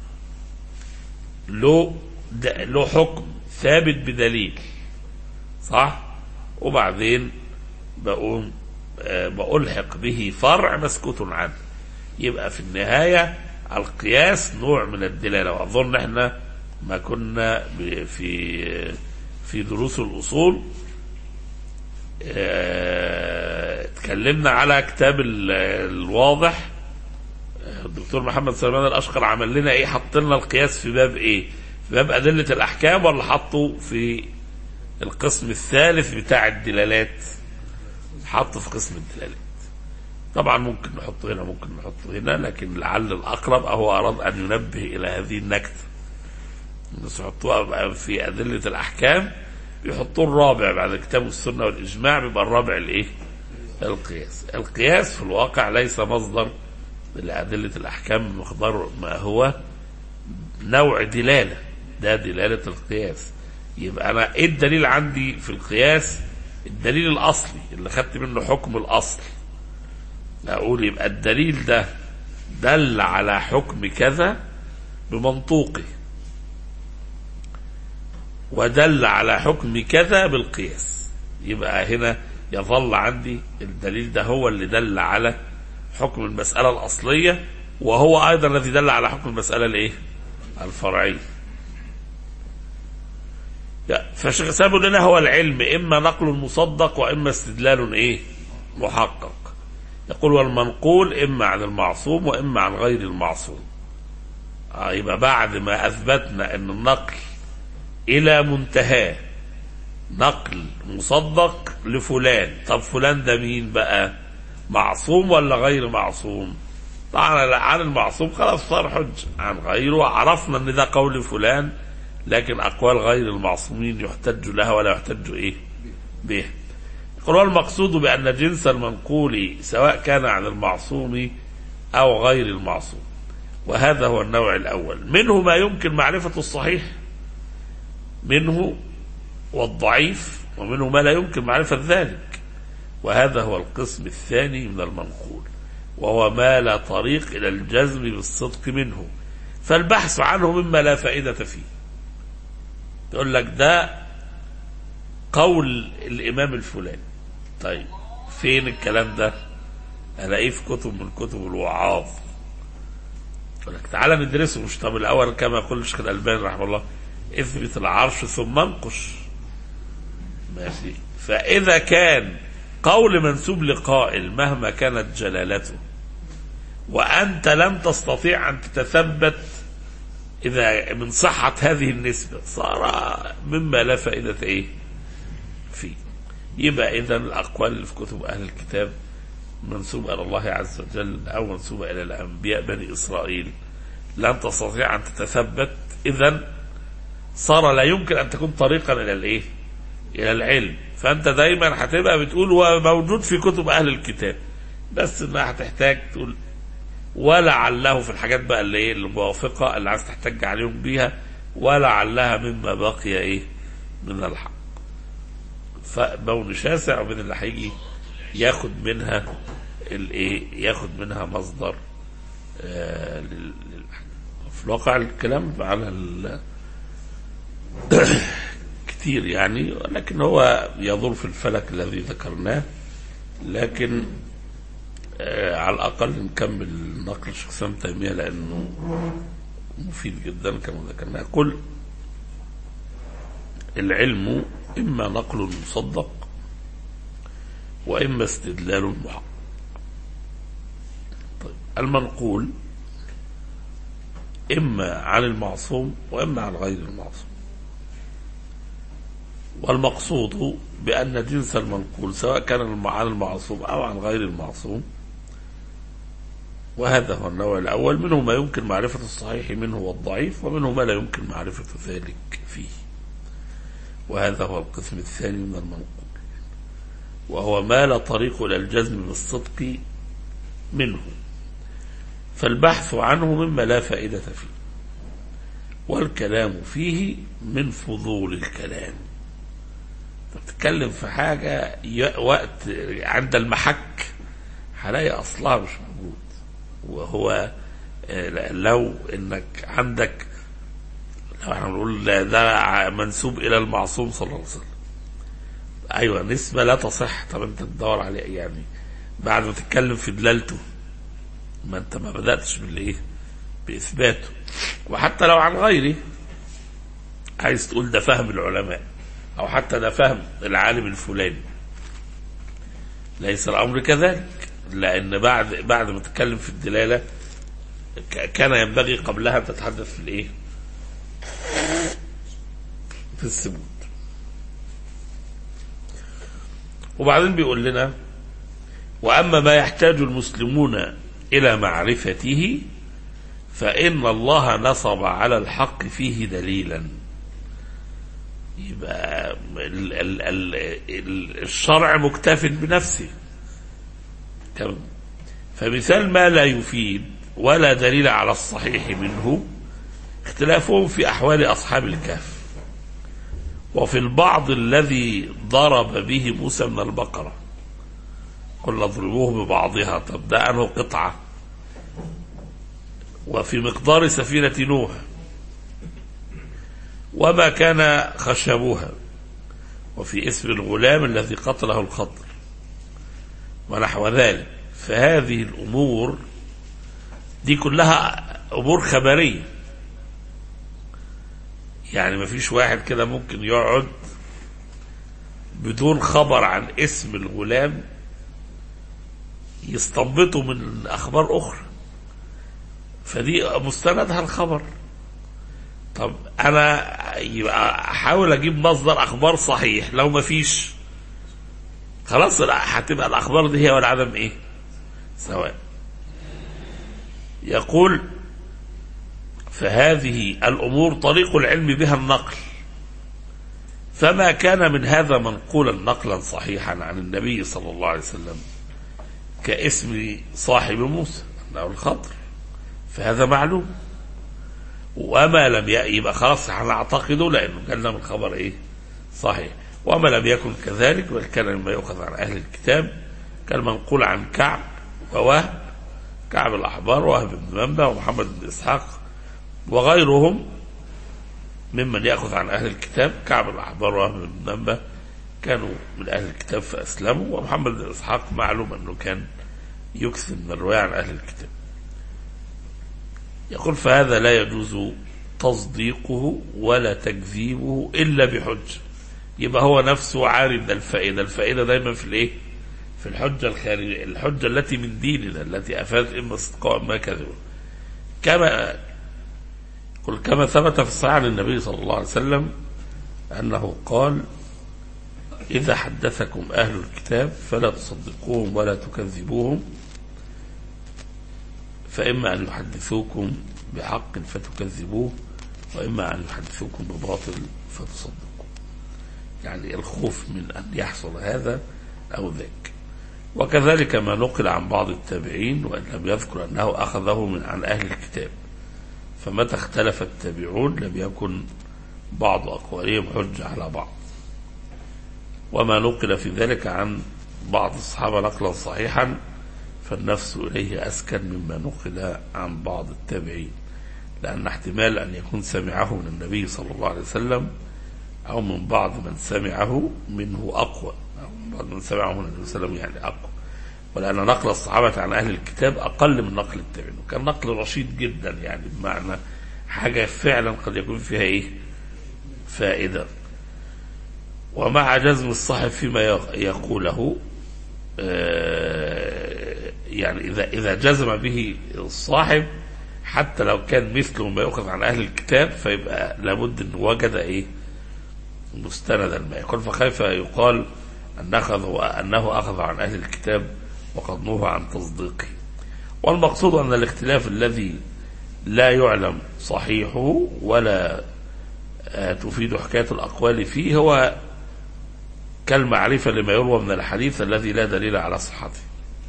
له له حكم ثابت بدليل صح وبعدين بقوم آه بألحق به فرع مسكوت عنه يبقى في النهاية القياس نوع من الدلالة وأظن احنا ما كنا في في دروس الأصول آه، اتكلمنا على كتاب ال- الواضح آه، الدكتور محمد سليمان الأشقر عمل لنا ايه حط لنا القياس في باب ايه في باب أدلة الأحكام ولا حطه في القسم الثالث بتاع الدلالات حطه في قسم الدلالات طبعا ممكن نحطه هنا ممكن نحطه هنا لكن لعل الأقرب أهو أراد أن ينبه إلى هذه النكتة الناس يحطوها بقى في أدلة الأحكام يحطوه الرابع بعد كتاب السنة والإجماع بيبقى الرابع الإيه؟ القياس القياس في الواقع ليس مصدر لأدلة الأحكام بمقدار ما هو نوع دلالة ده دلالة القياس يبقى أنا إيه الدليل عندي في القياس الدليل الأصلي اللي خدت منه حكم الأصل أقول يبقى الدليل ده دل على حكم كذا بمنطوقه ودل على حكم كذا بالقياس يبقى هنا يظل عندي الدليل ده هو اللي دل على حكم المسألة الأصلية وهو أيضا الذي دل على حكم المسألة الإيه؟ الفرعية لا، فالشيخ سابق لنا هو العلم إما نقل مصدق وإما استدلال إيه؟ محقق يقول والمنقول إما عن المعصوم وإما عن غير المعصوم آه يبقى بعد ما أثبتنا أن النقل إلى منتهاه نقل مصدق لفلان طب فلان ده مين بقى معصوم ولا غير معصوم طبعا عن المعصوم خلاص صار حج عن غيره عرفنا ان ده قول فلان لكن اقوال غير المعصومين يحتج لها ولا يحتج ايه به يقول والمقصود بان جنس المنقول سواء كان عن المعصوم او غير المعصوم وهذا هو النوع الاول منه ما يمكن معرفه الصحيح منه والضعيف ومنه ما لا يمكن معرفة ذلك وهذا هو القسم الثاني من المنقول وهو ما لا طريق إلى الجزم بالصدق منه فالبحث عنه مما لا فائدة فيه تقول لك ده قول الإمام الفلاني طيب فين الكلام ده ألاقيه في كتب من كتب الوعاظ يقول لك تعالى ندرسه مش طب الأول كما يقول الشيخ الألباني رحمه الله اثبت العرش ثم انقش ماشي فإذا كان قول منسوب لقائل مهما كانت جلالته وأنت لم تستطيع أن تتثبت إذا من صحة هذه النسبة صار مما لا فائدة إيه فيه يبقى إذا الأقوال اللي في كتب أهل الكتاب منسوبة إلى الله عز وجل أو منسوبة إلى الأنبياء بني إسرائيل لن تستطيع أن تتثبت إذا صار لا يمكن ان تكون طريقا الى الايه؟ الى العلم فانت دايما هتبقى بتقول هو موجود في كتب اهل الكتاب بس انها هتحتاج تقول ولعله في الحاجات بقى اللي ايه الموافقه اللي عايز تحتج عليهم بيها ولعلها مما بقي ايه من الحق فبون شاسع ومن اللي هيجي ياخد منها الايه ياخد منها مصدر آه لل- للحاجة. في الواقع الكلام على ال- كتير يعني لكن هو يدور في الفلك الذي ذكرناه لكن آه على الأقل نكمل نقل الشيخ سام تيمية لأنه مفيد جدا كما ذكرنا قل العلم إما نقل مصدق وإما استدلال محقق طيب المنقول إما عن المعصوم وإما عن غير المعصوم والمقصود بأن جنس المنقول سواء كان عن المعصوم أو عن غير المعصوم وهذا هو النوع الأول منه ما يمكن معرفة الصحيح منه والضعيف ومنه ما لا يمكن معرفة ذلك فيه وهذا هو القسم الثاني من المنقول وهو ما لا طريق إلى الجزم بالصدق منه فالبحث عنه مما لا فائدة فيه والكلام فيه من فضول الكلام تتكلم في حاجة ي- وقت عند المحك هلاقي أصلها مش موجود وهو آه، لو انك عندك لو احنا بنقول لا ده ع- منسوب الى المعصوم صلى الله عليه وسلم ايوه نسبة لا تصح طب انت تدور عليه يعني بعد ما تتكلم في دلالته ما انت ما بدأتش بالايه باثباته وحتى لو عن غيره عايز تقول ده فهم العلماء أو حتى ده فهم العالم الفلاني ليس الأمر كذلك لأن بعد بعد ما تتكلم في الدلالة ك- كان ينبغي قبلها أن تتحدث في الإيه؟ في الثبوت وبعدين بيقول لنا وأما ما يحتاج المسلمون إلى معرفته فإن الله نصب على الحق فيه دليلا يبقى ال ال ال ال الشرع مكتف بنفسه تمام فمثال ما لا يفيد ولا دليل على الصحيح منه اختلافهم في أحوال أصحاب الكهف وفي البعض الذي ضرب به موسى من البقرة قل اضربوه ببعضها طب ده أنه قطعة وفي مقدار سفينة نوح وما كان خشبها وفي اسم الغلام الذي قتله الخضر ونحو ذلك فهذه الأمور دي كلها أمور خبرية يعني ما فيش واحد كده ممكن يقعد بدون خبر عن اسم الغلام يستنبطه من أخبار أخرى فدي مستندها الخبر طب أنا يبقى أحاول أجيب مصدر أخبار صحيح لو ما فيش خلاص لا هتبقى الأخبار دي هي والعدم إيه سواء يقول فهذه الأمور طريق العلم بها النقل فما كان من هذا منقولا نقلا صحيحا عن النبي صلى الله عليه وسلم كاسم صاحب موسى أنه الخضر فهذا معلوم وما لم ي- يبقى خلاص هنعتقده لأنه كان من الخبر إيه صحيح وما لم يكن كذلك بل كان مما يؤخذ عن أهل الكتاب كالمنقول عن كعب ووهب كعب الأحبار وهب بن منبع ومحمد بن إسحاق وغيرهم ممن يأخذ عن أهل الكتاب كعب الأحبار وهب بن منبع كانوا من أهل الكتاب فأسلموا ومحمد بن إسحاق معلوم أنه كان يكثر من الرواية عن أهل الكتاب يقول فهذا لا يجوز تصديقه ولا تكذيبه إلا بحجة يبقى هو نفسه عارف ده الفائدة الفائدة دايما في الإيه في الحجة الخارجية الحجة التي من ديننا التي أفادت إما صدقا وإما كذبا كما قل كما ثبت في الصحيح عن النبي صلى الله عليه وسلم أنه قال إذا حدثكم أهل الكتاب فلا تصدقوهم ولا تكذبوهم فإما أن يحدثوكم بحق فتكذبوه وإما أن يحدثوكم بباطل فتصدقوه يعني الخوف من أن يحصل هذا أو ذاك وكذلك ما نقل عن بعض التابعين وإن لم يذكر أنه أخذه من عن أهل الكتاب فمتى اختلف التابعون لم يكن بعض أقوالهم حجة على بعض وما نقل في ذلك عن بعض الصحابة نقلا صحيحا فالنفس إليه أسكن مما نقل عن بعض التابعين لأن احتمال أن يكون سمعه من النبي صلى الله عليه وسلم أو من بعض من سمعه منه أقوى أو من بعض من سمعه من النبي صلى الله عليه وسلم يعني أقوى ولأن نقل الصحابة عن أهل الكتاب أقل من نقل التابعين وكان نقل رشيد جدا يعني بمعنى حاجة فعلا قد يكون فيها إيه فائدة ومع جزم الصاحب فيما يقوله آه، يعني إذا إذا جزم به الصاحب حتى لو كان مثله ما يؤخذ عن أهل الكتاب فيبقى لابد أن وجد إيه مستندا ما يقول فكيف يقال أن أخذ أنه أخذ عن أهل الكتاب وقد نهى عن تصديقه والمقصود أن الاختلاف الذي لا يعلم صحيحه ولا آه، تفيد حكاية الأقوال فيه هو كالمعرفة لما يروى من الحديث الذي لا دليل على صحته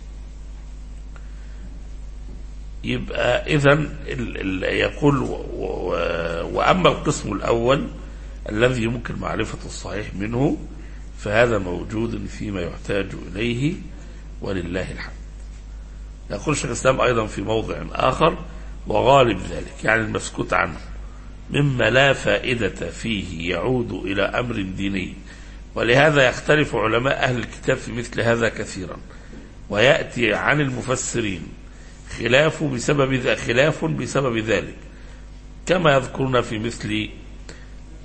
يبقى إذا يقول و- و- وأما القسم الأول الذي يمكن معرفة الصحيح منه فهذا موجود فيما يحتاج إليه ولله الحمد يقول شيخ الإسلام أيضا في موضع آخر وغالب ذلك يعني المسكوت عنه مما لا فائدة فيه يعود إلى أمر ديني ولهذا يختلف علماء أهل الكتاب في مثل هذا كثيرا ويأتي عن المفسرين خلاف بسبب ذا خلاف بسبب ذلك كما يذكرون في مثل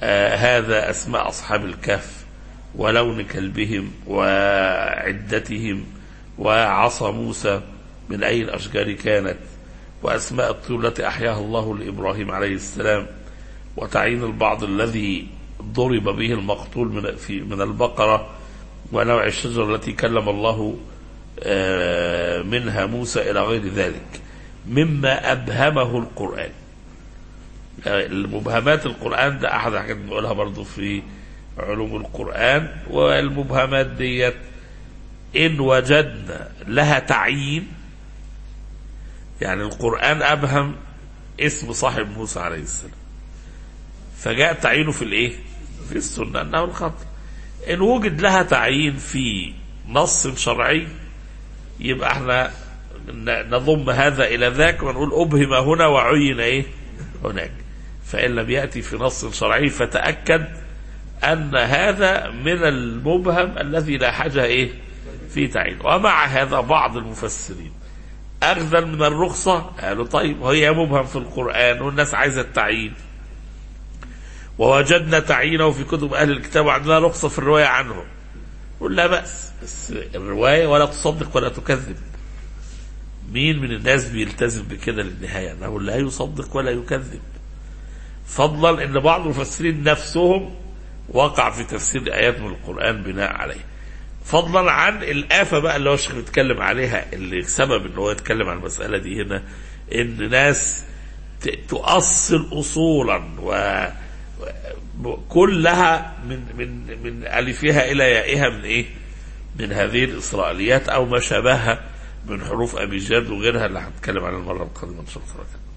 آه هذا أسماء أصحاب الكهف ولون كلبهم وعدتهم وعصا موسى من أي الأشجار كانت وأسماء الطيور التي أحياها الله لإبراهيم عليه السلام وتعيين البعض الذي ضرب به المقتول من في من البقرة ونوع الشجرة التي كلم الله آه، منها موسى إلى غير ذلك مما أبهمه القرآن آه، المبهمات القرآن ده أحد الحاجات اللي بنقولها برضو في علوم القرآن والمبهمات ديت إن وجدنا لها تعيين يعني القرآن أبهم اسم صاحب موسى عليه السلام فجاء تعيينه في الإيه؟ في السنة أنه الخطر إن وجد لها تعيين في نص شرعي يبقى احنا ن- نضم هذا إلى ذاك ونقول أبهم هنا وعين إيه؟ هناك فإن لم يأتي في نص شرعي فتأكد أن هذا من المبهم الذي لا حاجة إيه في تعيين ومع هذا بعض المفسرين أخذا من الرخصة قالوا طيب وهي مبهم في القرآن والناس عايزة التعيين ووجدنا تعيينه في كتب أهل الكتاب وعندنا رخصة في الرواية عنه قل لا بأس بس الرواية ولا تصدق ولا تكذب مين من الناس بيلتزم بكده للنهاية أنه لا يصدق ولا يكذب فضلا أن بعض المفسرين نفسهم وقع في تفسير آيات من القرآن بناء عليه فضلا عن الآفة بقى اللي هو الشيخ بيتكلم عليها اللي سبب ان هو يتكلم عن المسألة دي هنا ان ناس ت- تؤصل أصولا و و- كلها من من من ألفها إلى يائها من إيه؟ من هذه الإسرائيليات أو ما شابهها من حروف أبي جاد وغيرها اللي هنتكلم عنها المرة القادمة إن شاء الله تعالى.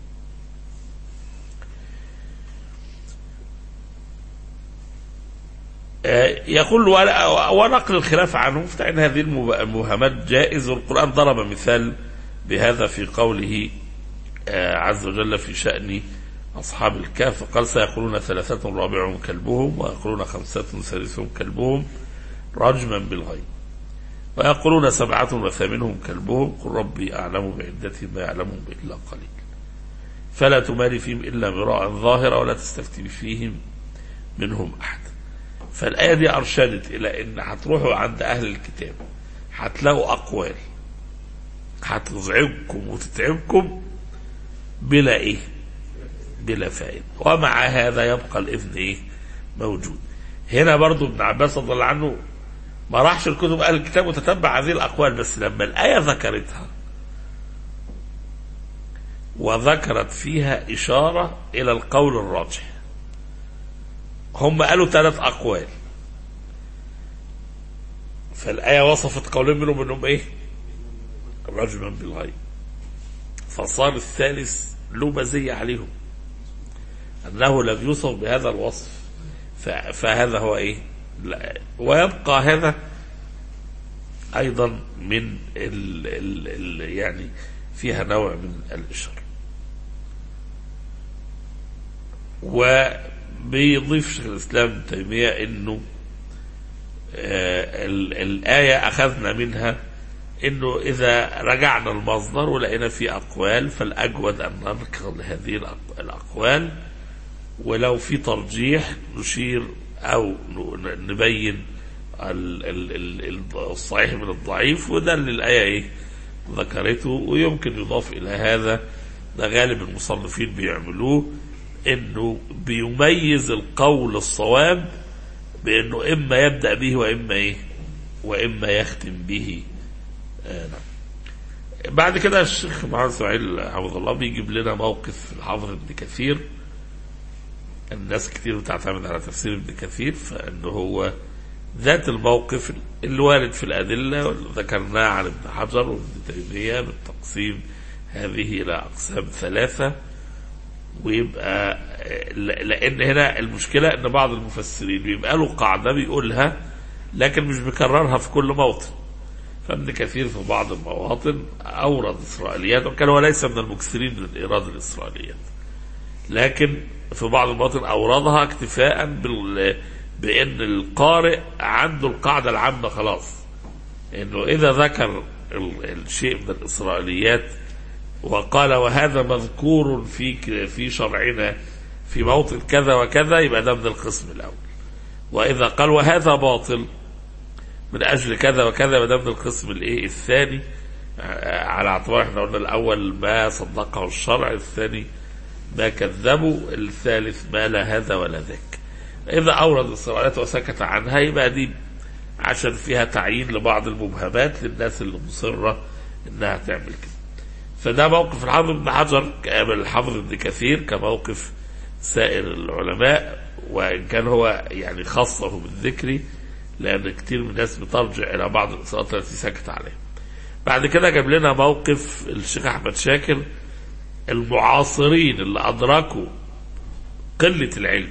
يقول ولا- ونقل الخلاف عنه فإن هذه المب- المبهمات جائز والقرآن ضرب مثال بهذا في قوله آه، عز وجل في شأن أصحاب الكهف قال سيقولون ثلاثة رابعهم كلبهم ويقولون خمسة سادسهم كلبهم رجما بالغيب ويقولون سبعة وثامنهم كلبهم قل ربي أعلم بعدتهم ما يعلمهم إلا قليل فلا تماري فيهم إلا مراء ظاهرا ولا تستفتي فيهم منهم أحد فالآية دي أرشدت إلى إن هتروحوا عند أهل الكتاب هتلاقوا أقوال هتزعجكم وتتعبكم بلا إيه؟ بلا فائدة ومع هذا يبقى الإذن إيه؟ موجود هنا برضو ابن عباس رضي الله عنه ما راحش الكتب أهل الكتاب وتتبع هذه الأقوال بس لما الآية ذكرتها وذكرت فيها إشارة إلى القول الراجح هم قالوا ثلاث أقوال فالآية وصفت قولين منهم أنهم إيه رجما بالغيب فصار الثالث له مزية عليهم أنه لم يوصف بهذا الوصف ف- فهذا هو إيه لا. ويبقى هذا أيضا من ال ال ال يعني فيها نوع من الإشارة وبيضيف شيخ الإسلام ابن تيمية أنه آه، ال- الآية أخذنا منها أنه إذا رجعنا المصدر ولقينا فيه أقوال فالأجود أن ننقل هذه الأق- الأقوال ولو في ترجيح نشير أو ن- نبين ال- ال- ال- ال- الصحيح من الضعيف وده اللي الآية إيه ذكرته ويمكن يضاف إلى هذا ده غالب المصنفين بيعملوه انه بيميز القول الصواب بانه اما يبدا به واما ايه واما يختم به آه نعم. بعد كده الشيخ محمد اسماعيل حفظه الله بيجيب لنا موقف الحافظ ابن كثير الناس كتير بتعتمد على تفسير ابن كثير فانه هو ذات الموقف اللي وارد في الادله واللي ذكرناه عن ابن حجر وابن تيميه من تقسيم هذه الى اقسام ثلاثه ويبقى ل- لان هنا المشكله ان بعض المفسرين بيبقى له قاعده بيقولها لكن مش بيكررها في كل موطن فابن كثير في بعض المواطن اورد اسرائيليات وكان هو ليس من المكثرين من ايراد الاسرائيليات لكن في بعض المواطن اوردها اكتفاء بال بان القارئ عنده القاعده العامه خلاص انه اذا ذكر ال- الشيء من الاسرائيليات وقال وهذا مذكور في ك- في شرعنا في موطن كذا وكذا يبقى ده من القسم الأول وإذا قال وهذا باطل من أجل كذا وكذا يبقى ده من القسم الإيه الثاني آه، على اعتبار احنا قلنا الأول ما صدقه الشرع الثاني ما كذبوا الثالث ما لا هذا ولا ذاك إذا أورد الصراعات وسكت عنها يبقى دي عشان فيها تعيين لبعض المبهمات للناس اللي مصرة إنها تعمل كده فده موقف الحافظ ابن حجر الحافظ ابن كثير كموقف سائر العلماء وإن كان هو يعني خصه بالذكر لأن كتير من الناس بترجع إلى بعض الإصابات التي سكت عليها بعد كده جاب لنا موقف الشيخ أحمد شاكر المعاصرين اللي أدركوا قلة العلم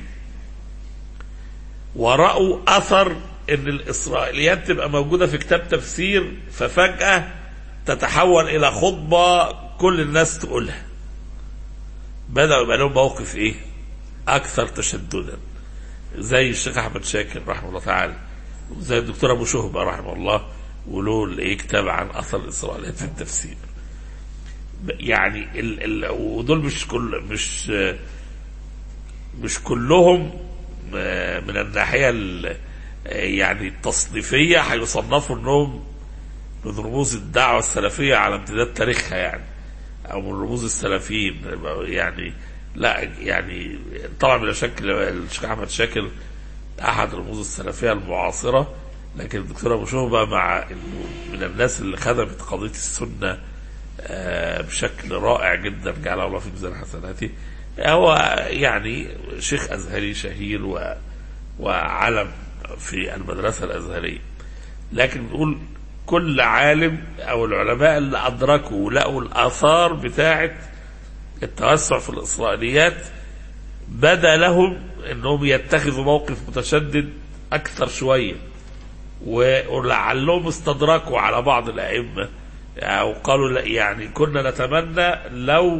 ورأوا أثر إن الإسرائيليات تبقى موجودة في كتاب تفسير ففجأة تتحول إلى خطبة كل الناس تقولها بدأوا يبقى لهم موقف إيه؟ أكثر تشددا زي الشيخ أحمد شاكر رحمه الله تعالى وزي الدكتور أبو شهبة رحمه الله وله إيه كتاب عن أثر الإسرائيليات في التفسير يعني ال ال ودول مش كل مش مش كلهم من الناحيه ال- يعني التصنيفيه هيصنفوا انهم من رموز الدعوه السلفيه على امتداد تاريخها يعني او من رموز السلفيين يعني لا يعني طبعا بلا شك الشيخ احمد شاكر احد رموز السلفيه المعاصره لكن الدكتور ابو شهبه مع انه من الناس اللي خدمت قضيه السنه آه، بشكل رائع جدا جعله الله في ميزان حسناته هو يعني شيخ ازهري شهير و وعلم في المدرسه الازهريه لكن بنقول كل عالم او العلماء اللي ادركوا ولقوا الاثار بتاعه التوسع في الاسرائيليات بدا لهم انهم يتخذوا موقف متشدد اكثر شويه و- ولعلهم استدركوا على بعض الائمه او قالوا لا يعني كنا نتمنى لو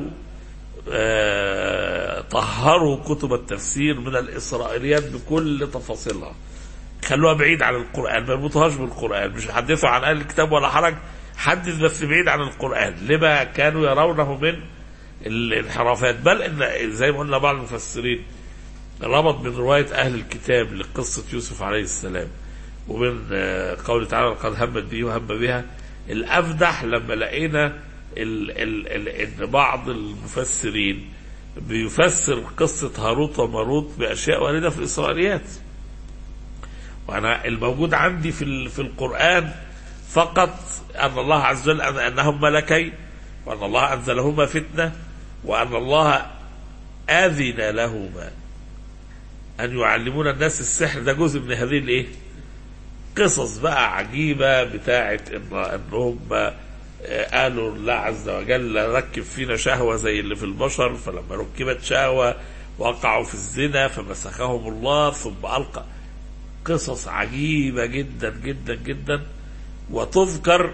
آه، طهروا كتب التفسير من الاسرائيليات بكل تفاصيلها خلوها بعيد عن القران ما يربطوهاش بالقران مش يحدثوا عن اهل الكتاب ولا حرج حدث بس بعيد عن القران لما كانوا يرونه من الانحرافات بل ان زي ما قلنا بعض المفسرين ربط من روايه اهل الكتاب لقصه يوسف عليه السلام ومن آه، قوله تعالى لقد همت به وهم بها الافدح لما لقينا ال ال ال ان بعض المفسرين بيفسر قصه هاروت وماروت باشياء وارده في الاسرائيليات وانا الموجود عندي في ال- في القران فقط ان الله عز وجل أن انهم ملكين وان الله انزلهما فتنه وان الله اذن لهما ان يعلمون الناس السحر ده جزء من هذه الايه؟ قصص بقى عجيبه بتاعه ان انهم آه، قالوا الله عز وجل ركب فينا شهوه زي اللي في البشر فلما ركبت شهوه وقعوا في الزنا فمسخهم الله ثم القى قصص عجيبه جدا جدا جدا وتذكر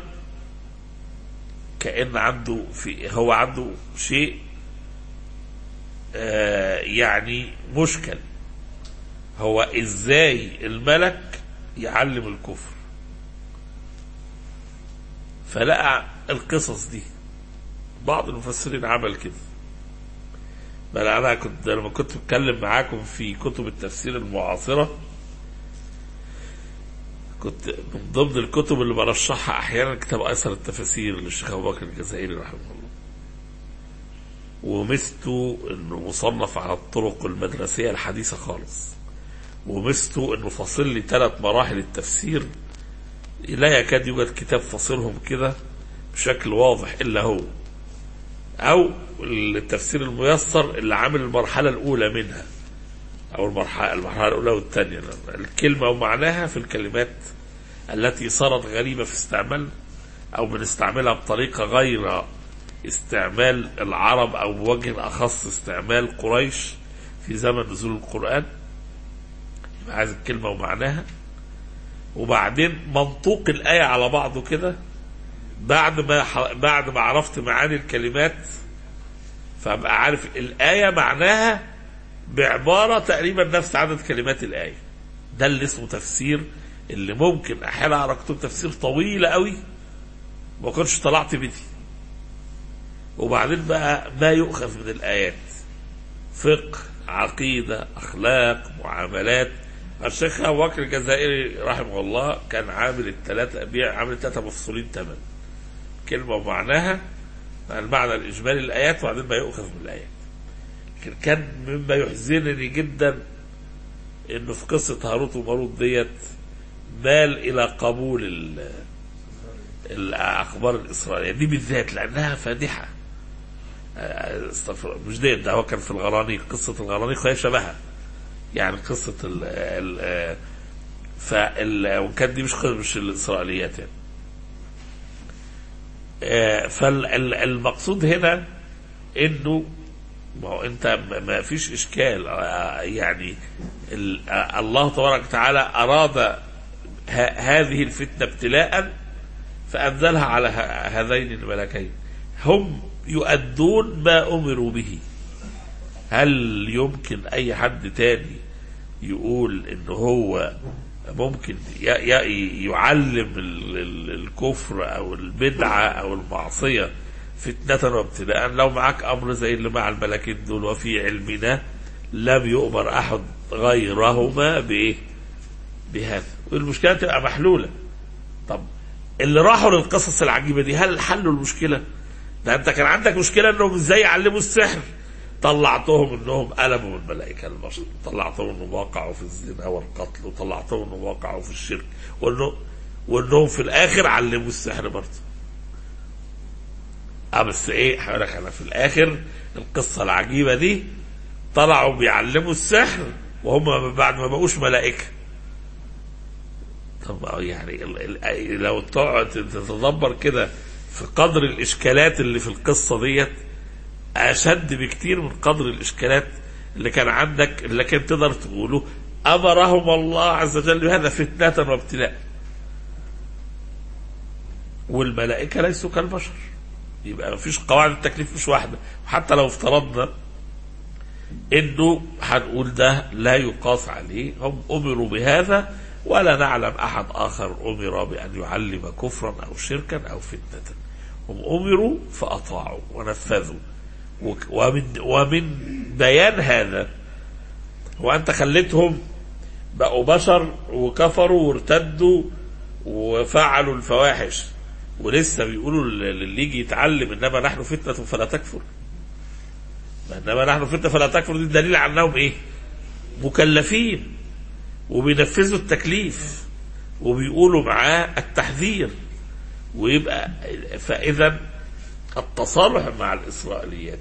كان عنده في هو عنده شيء آه، يعني مشكل هو ازاي الملك يعلم الكفر فلقى القصص دي بعض المفسرين عمل كده بل انا كنت لما كنت بتكلم معاكم في كتب التفسير المعاصره كنت من ضمن الكتب اللي برشحها احيانا كتاب ايسر التفاسير للشيخ ابو بكر الجزائري رحمه الله ومثته انه مصنف على الطرق المدرسيه الحديثه خالص ومثته انه فاصل لي ثلاث مراحل التفسير لا يكاد يوجد كتاب فاصلهم كده بشكل واضح الا هو او التفسير الميسر اللي عامل المرحله الاولى منها او المرحله المرحله الاولى والثانيه الكلمه ومعناها في الكلمات التي صارت غريبه في استعمال او بنستعملها بطريقه غير استعمال العرب او بوجه اخص استعمال قريش في زمن نزول القران يبقى عايز الكلمه ومعناها وبعدين منطوق الايه على بعضه كده بعد ما ح- بعد ما عرفت معاني الكلمات فابقى عارف الايه معناها بعباره تقريبا نفس عدد كلمات الايه ده اللي اسمه تفسير اللي ممكن احيانا اقرا كتب تفسير طويله قوي ما كنتش طلعت بدي وبعدين بقى ما يؤخذ من الايات فقه عقيدة أخلاق معاملات الشيخ أبو بكر الجزائري رحمه الله كان عامل الثلاثة بيع عامل الثلاثة مفصولين تمن كلمة ومعناها المعنى الإجمالي للآيات وبعدين ما يؤخذ من الآيات لكن كان مما يحزنني جدا انه في قصة هاروت وماروت ديت مال الى قبول ال- الاخبار الاسرائيليه دي بالذات لانها فادحه آه، استغفر مش ديت ده هو كان في الغرانيق قصه الغرانيق وهي شبهها يعني قصه ال ال آه، فال وكانت دي مش قصة- مش الاسرائيليات يعني فالمقصود هنا انه ما هو انت ما- ما فيش اشكال آه، يعني ال- آه، الله تبارك وتعالى اراد ه- هذه الفتنه ابتلاء فانزلها على ه- هذين الملكين هم يؤدون ما امروا به هل يمكن اي حد تاني يقول ان هو ممكن ي- ي- يعلم ال- ال- الكفر او البدعه او المعصيه فتنة وابتلاء لو معك امر زي اللي مع الملكين دول وفي علمنا لم يؤمر احد غيرهما بايه؟ بهذا والمشكله تبقى محلوله طب اللي راحوا للقصص العجيبه دي هل حلوا المشكله؟ ده انت كان عندك مشكله انهم ازاي يعلموا السحر طلعتهم انهم قلبوا من ملائكه البشر طلعتهم انهم وقعوا في الزنا والقتل وطلعتهم انهم وقعوا في الشرك وانه وانهم في الاخر علموا السحر برضه اه بس ايه هقول لك انا في الاخر القصه العجيبه دي طلعوا بيعلموا السحر وهم بعد ما بقوش ملائكه طب آه يعني ال- ال- لو تقعد تتدبر كده في قدر الاشكالات اللي في القصه ديت اشد بكتير من قدر الاشكالات اللي كان عندك اللي كان تقدر تقوله امرهم الله عز وجل بهذا فتنه وابتلاء والملائكه ليسوا كالبشر يبقى مفيش قواعد التكليف مش واحده وحتى لو افترضنا انه هنقول ده لا يقاس عليه هم امروا بهذا ولا نعلم احد اخر امر بان يعلم كفرا او شركا او فتنه هم امروا فاطاعوا ونفذوا وك- ومن ومن بيان هذا وانت خليتهم بقوا بشر وكفروا وارتدوا وفعلوا الفواحش ولسه بيقولوا اللي يجي يتعلم انما نحن فتنه فلا تكفر انما نحن فتنه فلا تكفر دي دليل على انهم ايه؟ مكلفين وبينفذوا التكليف وبيقولوا معاه التحذير ويبقى فاذا التصالح مع الاسرائيليات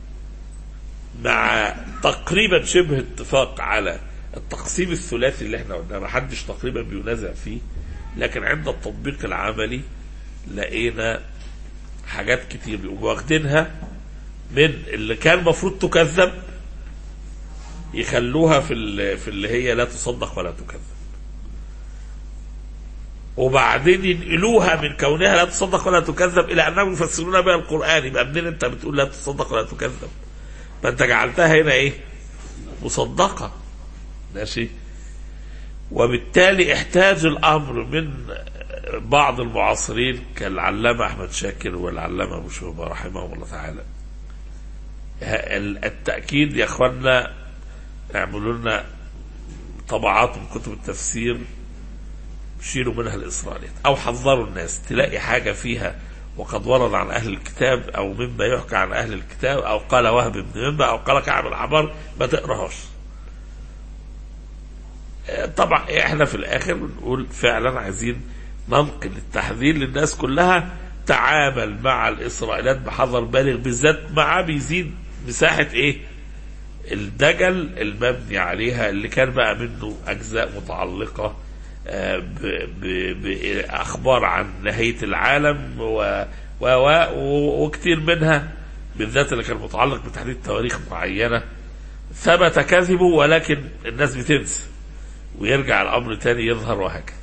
مع تقريبا شبه اتفاق على التقسيم الثلاثي اللي احنا قلناه ما حدش تقريبا بينازع فيه لكن عند التطبيق العملي لقينا حاجات كتير بيقوموا واخدينها من اللي كان المفروض تكذب يخلوها في ال- في اللي هي لا تصدق ولا تكذب وبعدين ينقلوها من كونها لا تصدق ولا تكذب الى انهم يفسرون بها القران يبقى منين انت بتقول لا تصدق ولا تكذب ما انت جعلتها هنا ايه مصدقه ماشي وبالتالي احتاج الامر من بعض المعاصرين كالعلامه احمد شاكر والعلامه ابو شوبه رحمهم الله تعالى التاكيد يا اخوانا اعملوا لنا طبعات من كتب التفسير شيلوا منها الإسرائيليات أو حذروا الناس تلاقي حاجة فيها وقد ورد عن أهل الكتاب أو مما يحكى عن أهل الكتاب أو قال وهب بن منبع أو قال كعب العبار ما تقراهاش آه، طبعا احنا في الاخر بنقول فعلا عايزين ننقل التحذير للناس كلها تعامل مع الاسرائيليات بحذر بالغ بالذات مع بيزيد مساحه ايه؟ الدجل المبني عليها اللي كان بقى منه اجزاء متعلقه آه، ب- ب- باخبار عن نهايه العالم و و و وكتير منها بالذات اللي كان متعلق بتحديد تواريخ معينه ثبت كذبه ولكن الناس بتنسى ويرجع الامر تاني يظهر وهكذا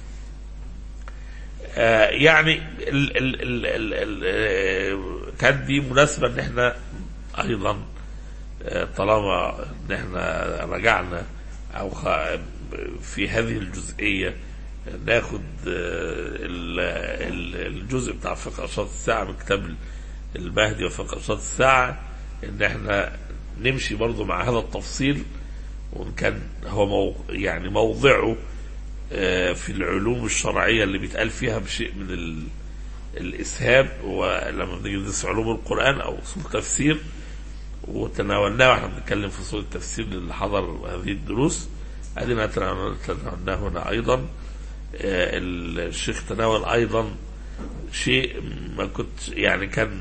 آه، يعني ال ال ال ال ال آه، كان دي مناسبه ان احنا ايضا آه، طالما ان احنا رجعنا او خ- في هذه الجزئيه ناخد آه، ال- ال- الجزء بتاع فقه اشراط الساعه من كتاب المهدي وفقه اشراط الساعه ان احنا نمشي برضو مع هذا التفصيل وإن كان هو مو يعني موضعه آه، في العلوم الشرعية اللي بيتقال فيها بشيء من ال- الإسهاب ولما بنيجي ندرس علوم القرآن أو أصول تفسير وتناولناه واحنا بنتكلم في اصول التفسير اللي حضر هذه الدروس ادينا تناول- تناولناه هنا ايضا آه، الشيخ تناول ايضا شيء ما كنت يعني كان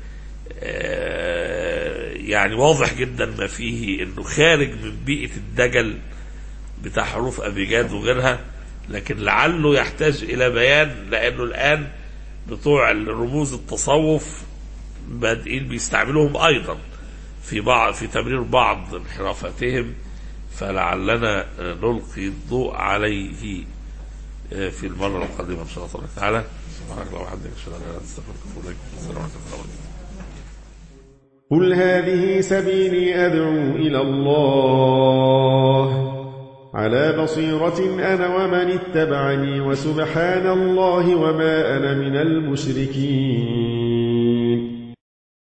آه، يعني واضح جدا ما فيه انه خارج من بيئه الدجل بتاع حروف ابيجاد وغيرها لكن لعله يحتاج الى بيان لانه الان بتوع الرموز التصوف بادئين بيستعملوهم ايضا في بعض في تبرير بعض انحرافاتهم فلعلنا آه، نلقي الضوء عليه آه، في المره القادمه ان شاء الله تبارك وتعالى سبحانك اللهم وبحمدك اشهد ان لا اله الا انت استغفرك واتوب اليك السلام عليكم ورحمه الله وبركاته قل هذه سبيلي أدعو إلى الله على بصيرة أنا ومن اتبعني وسبحان الله وما أنا من المشركين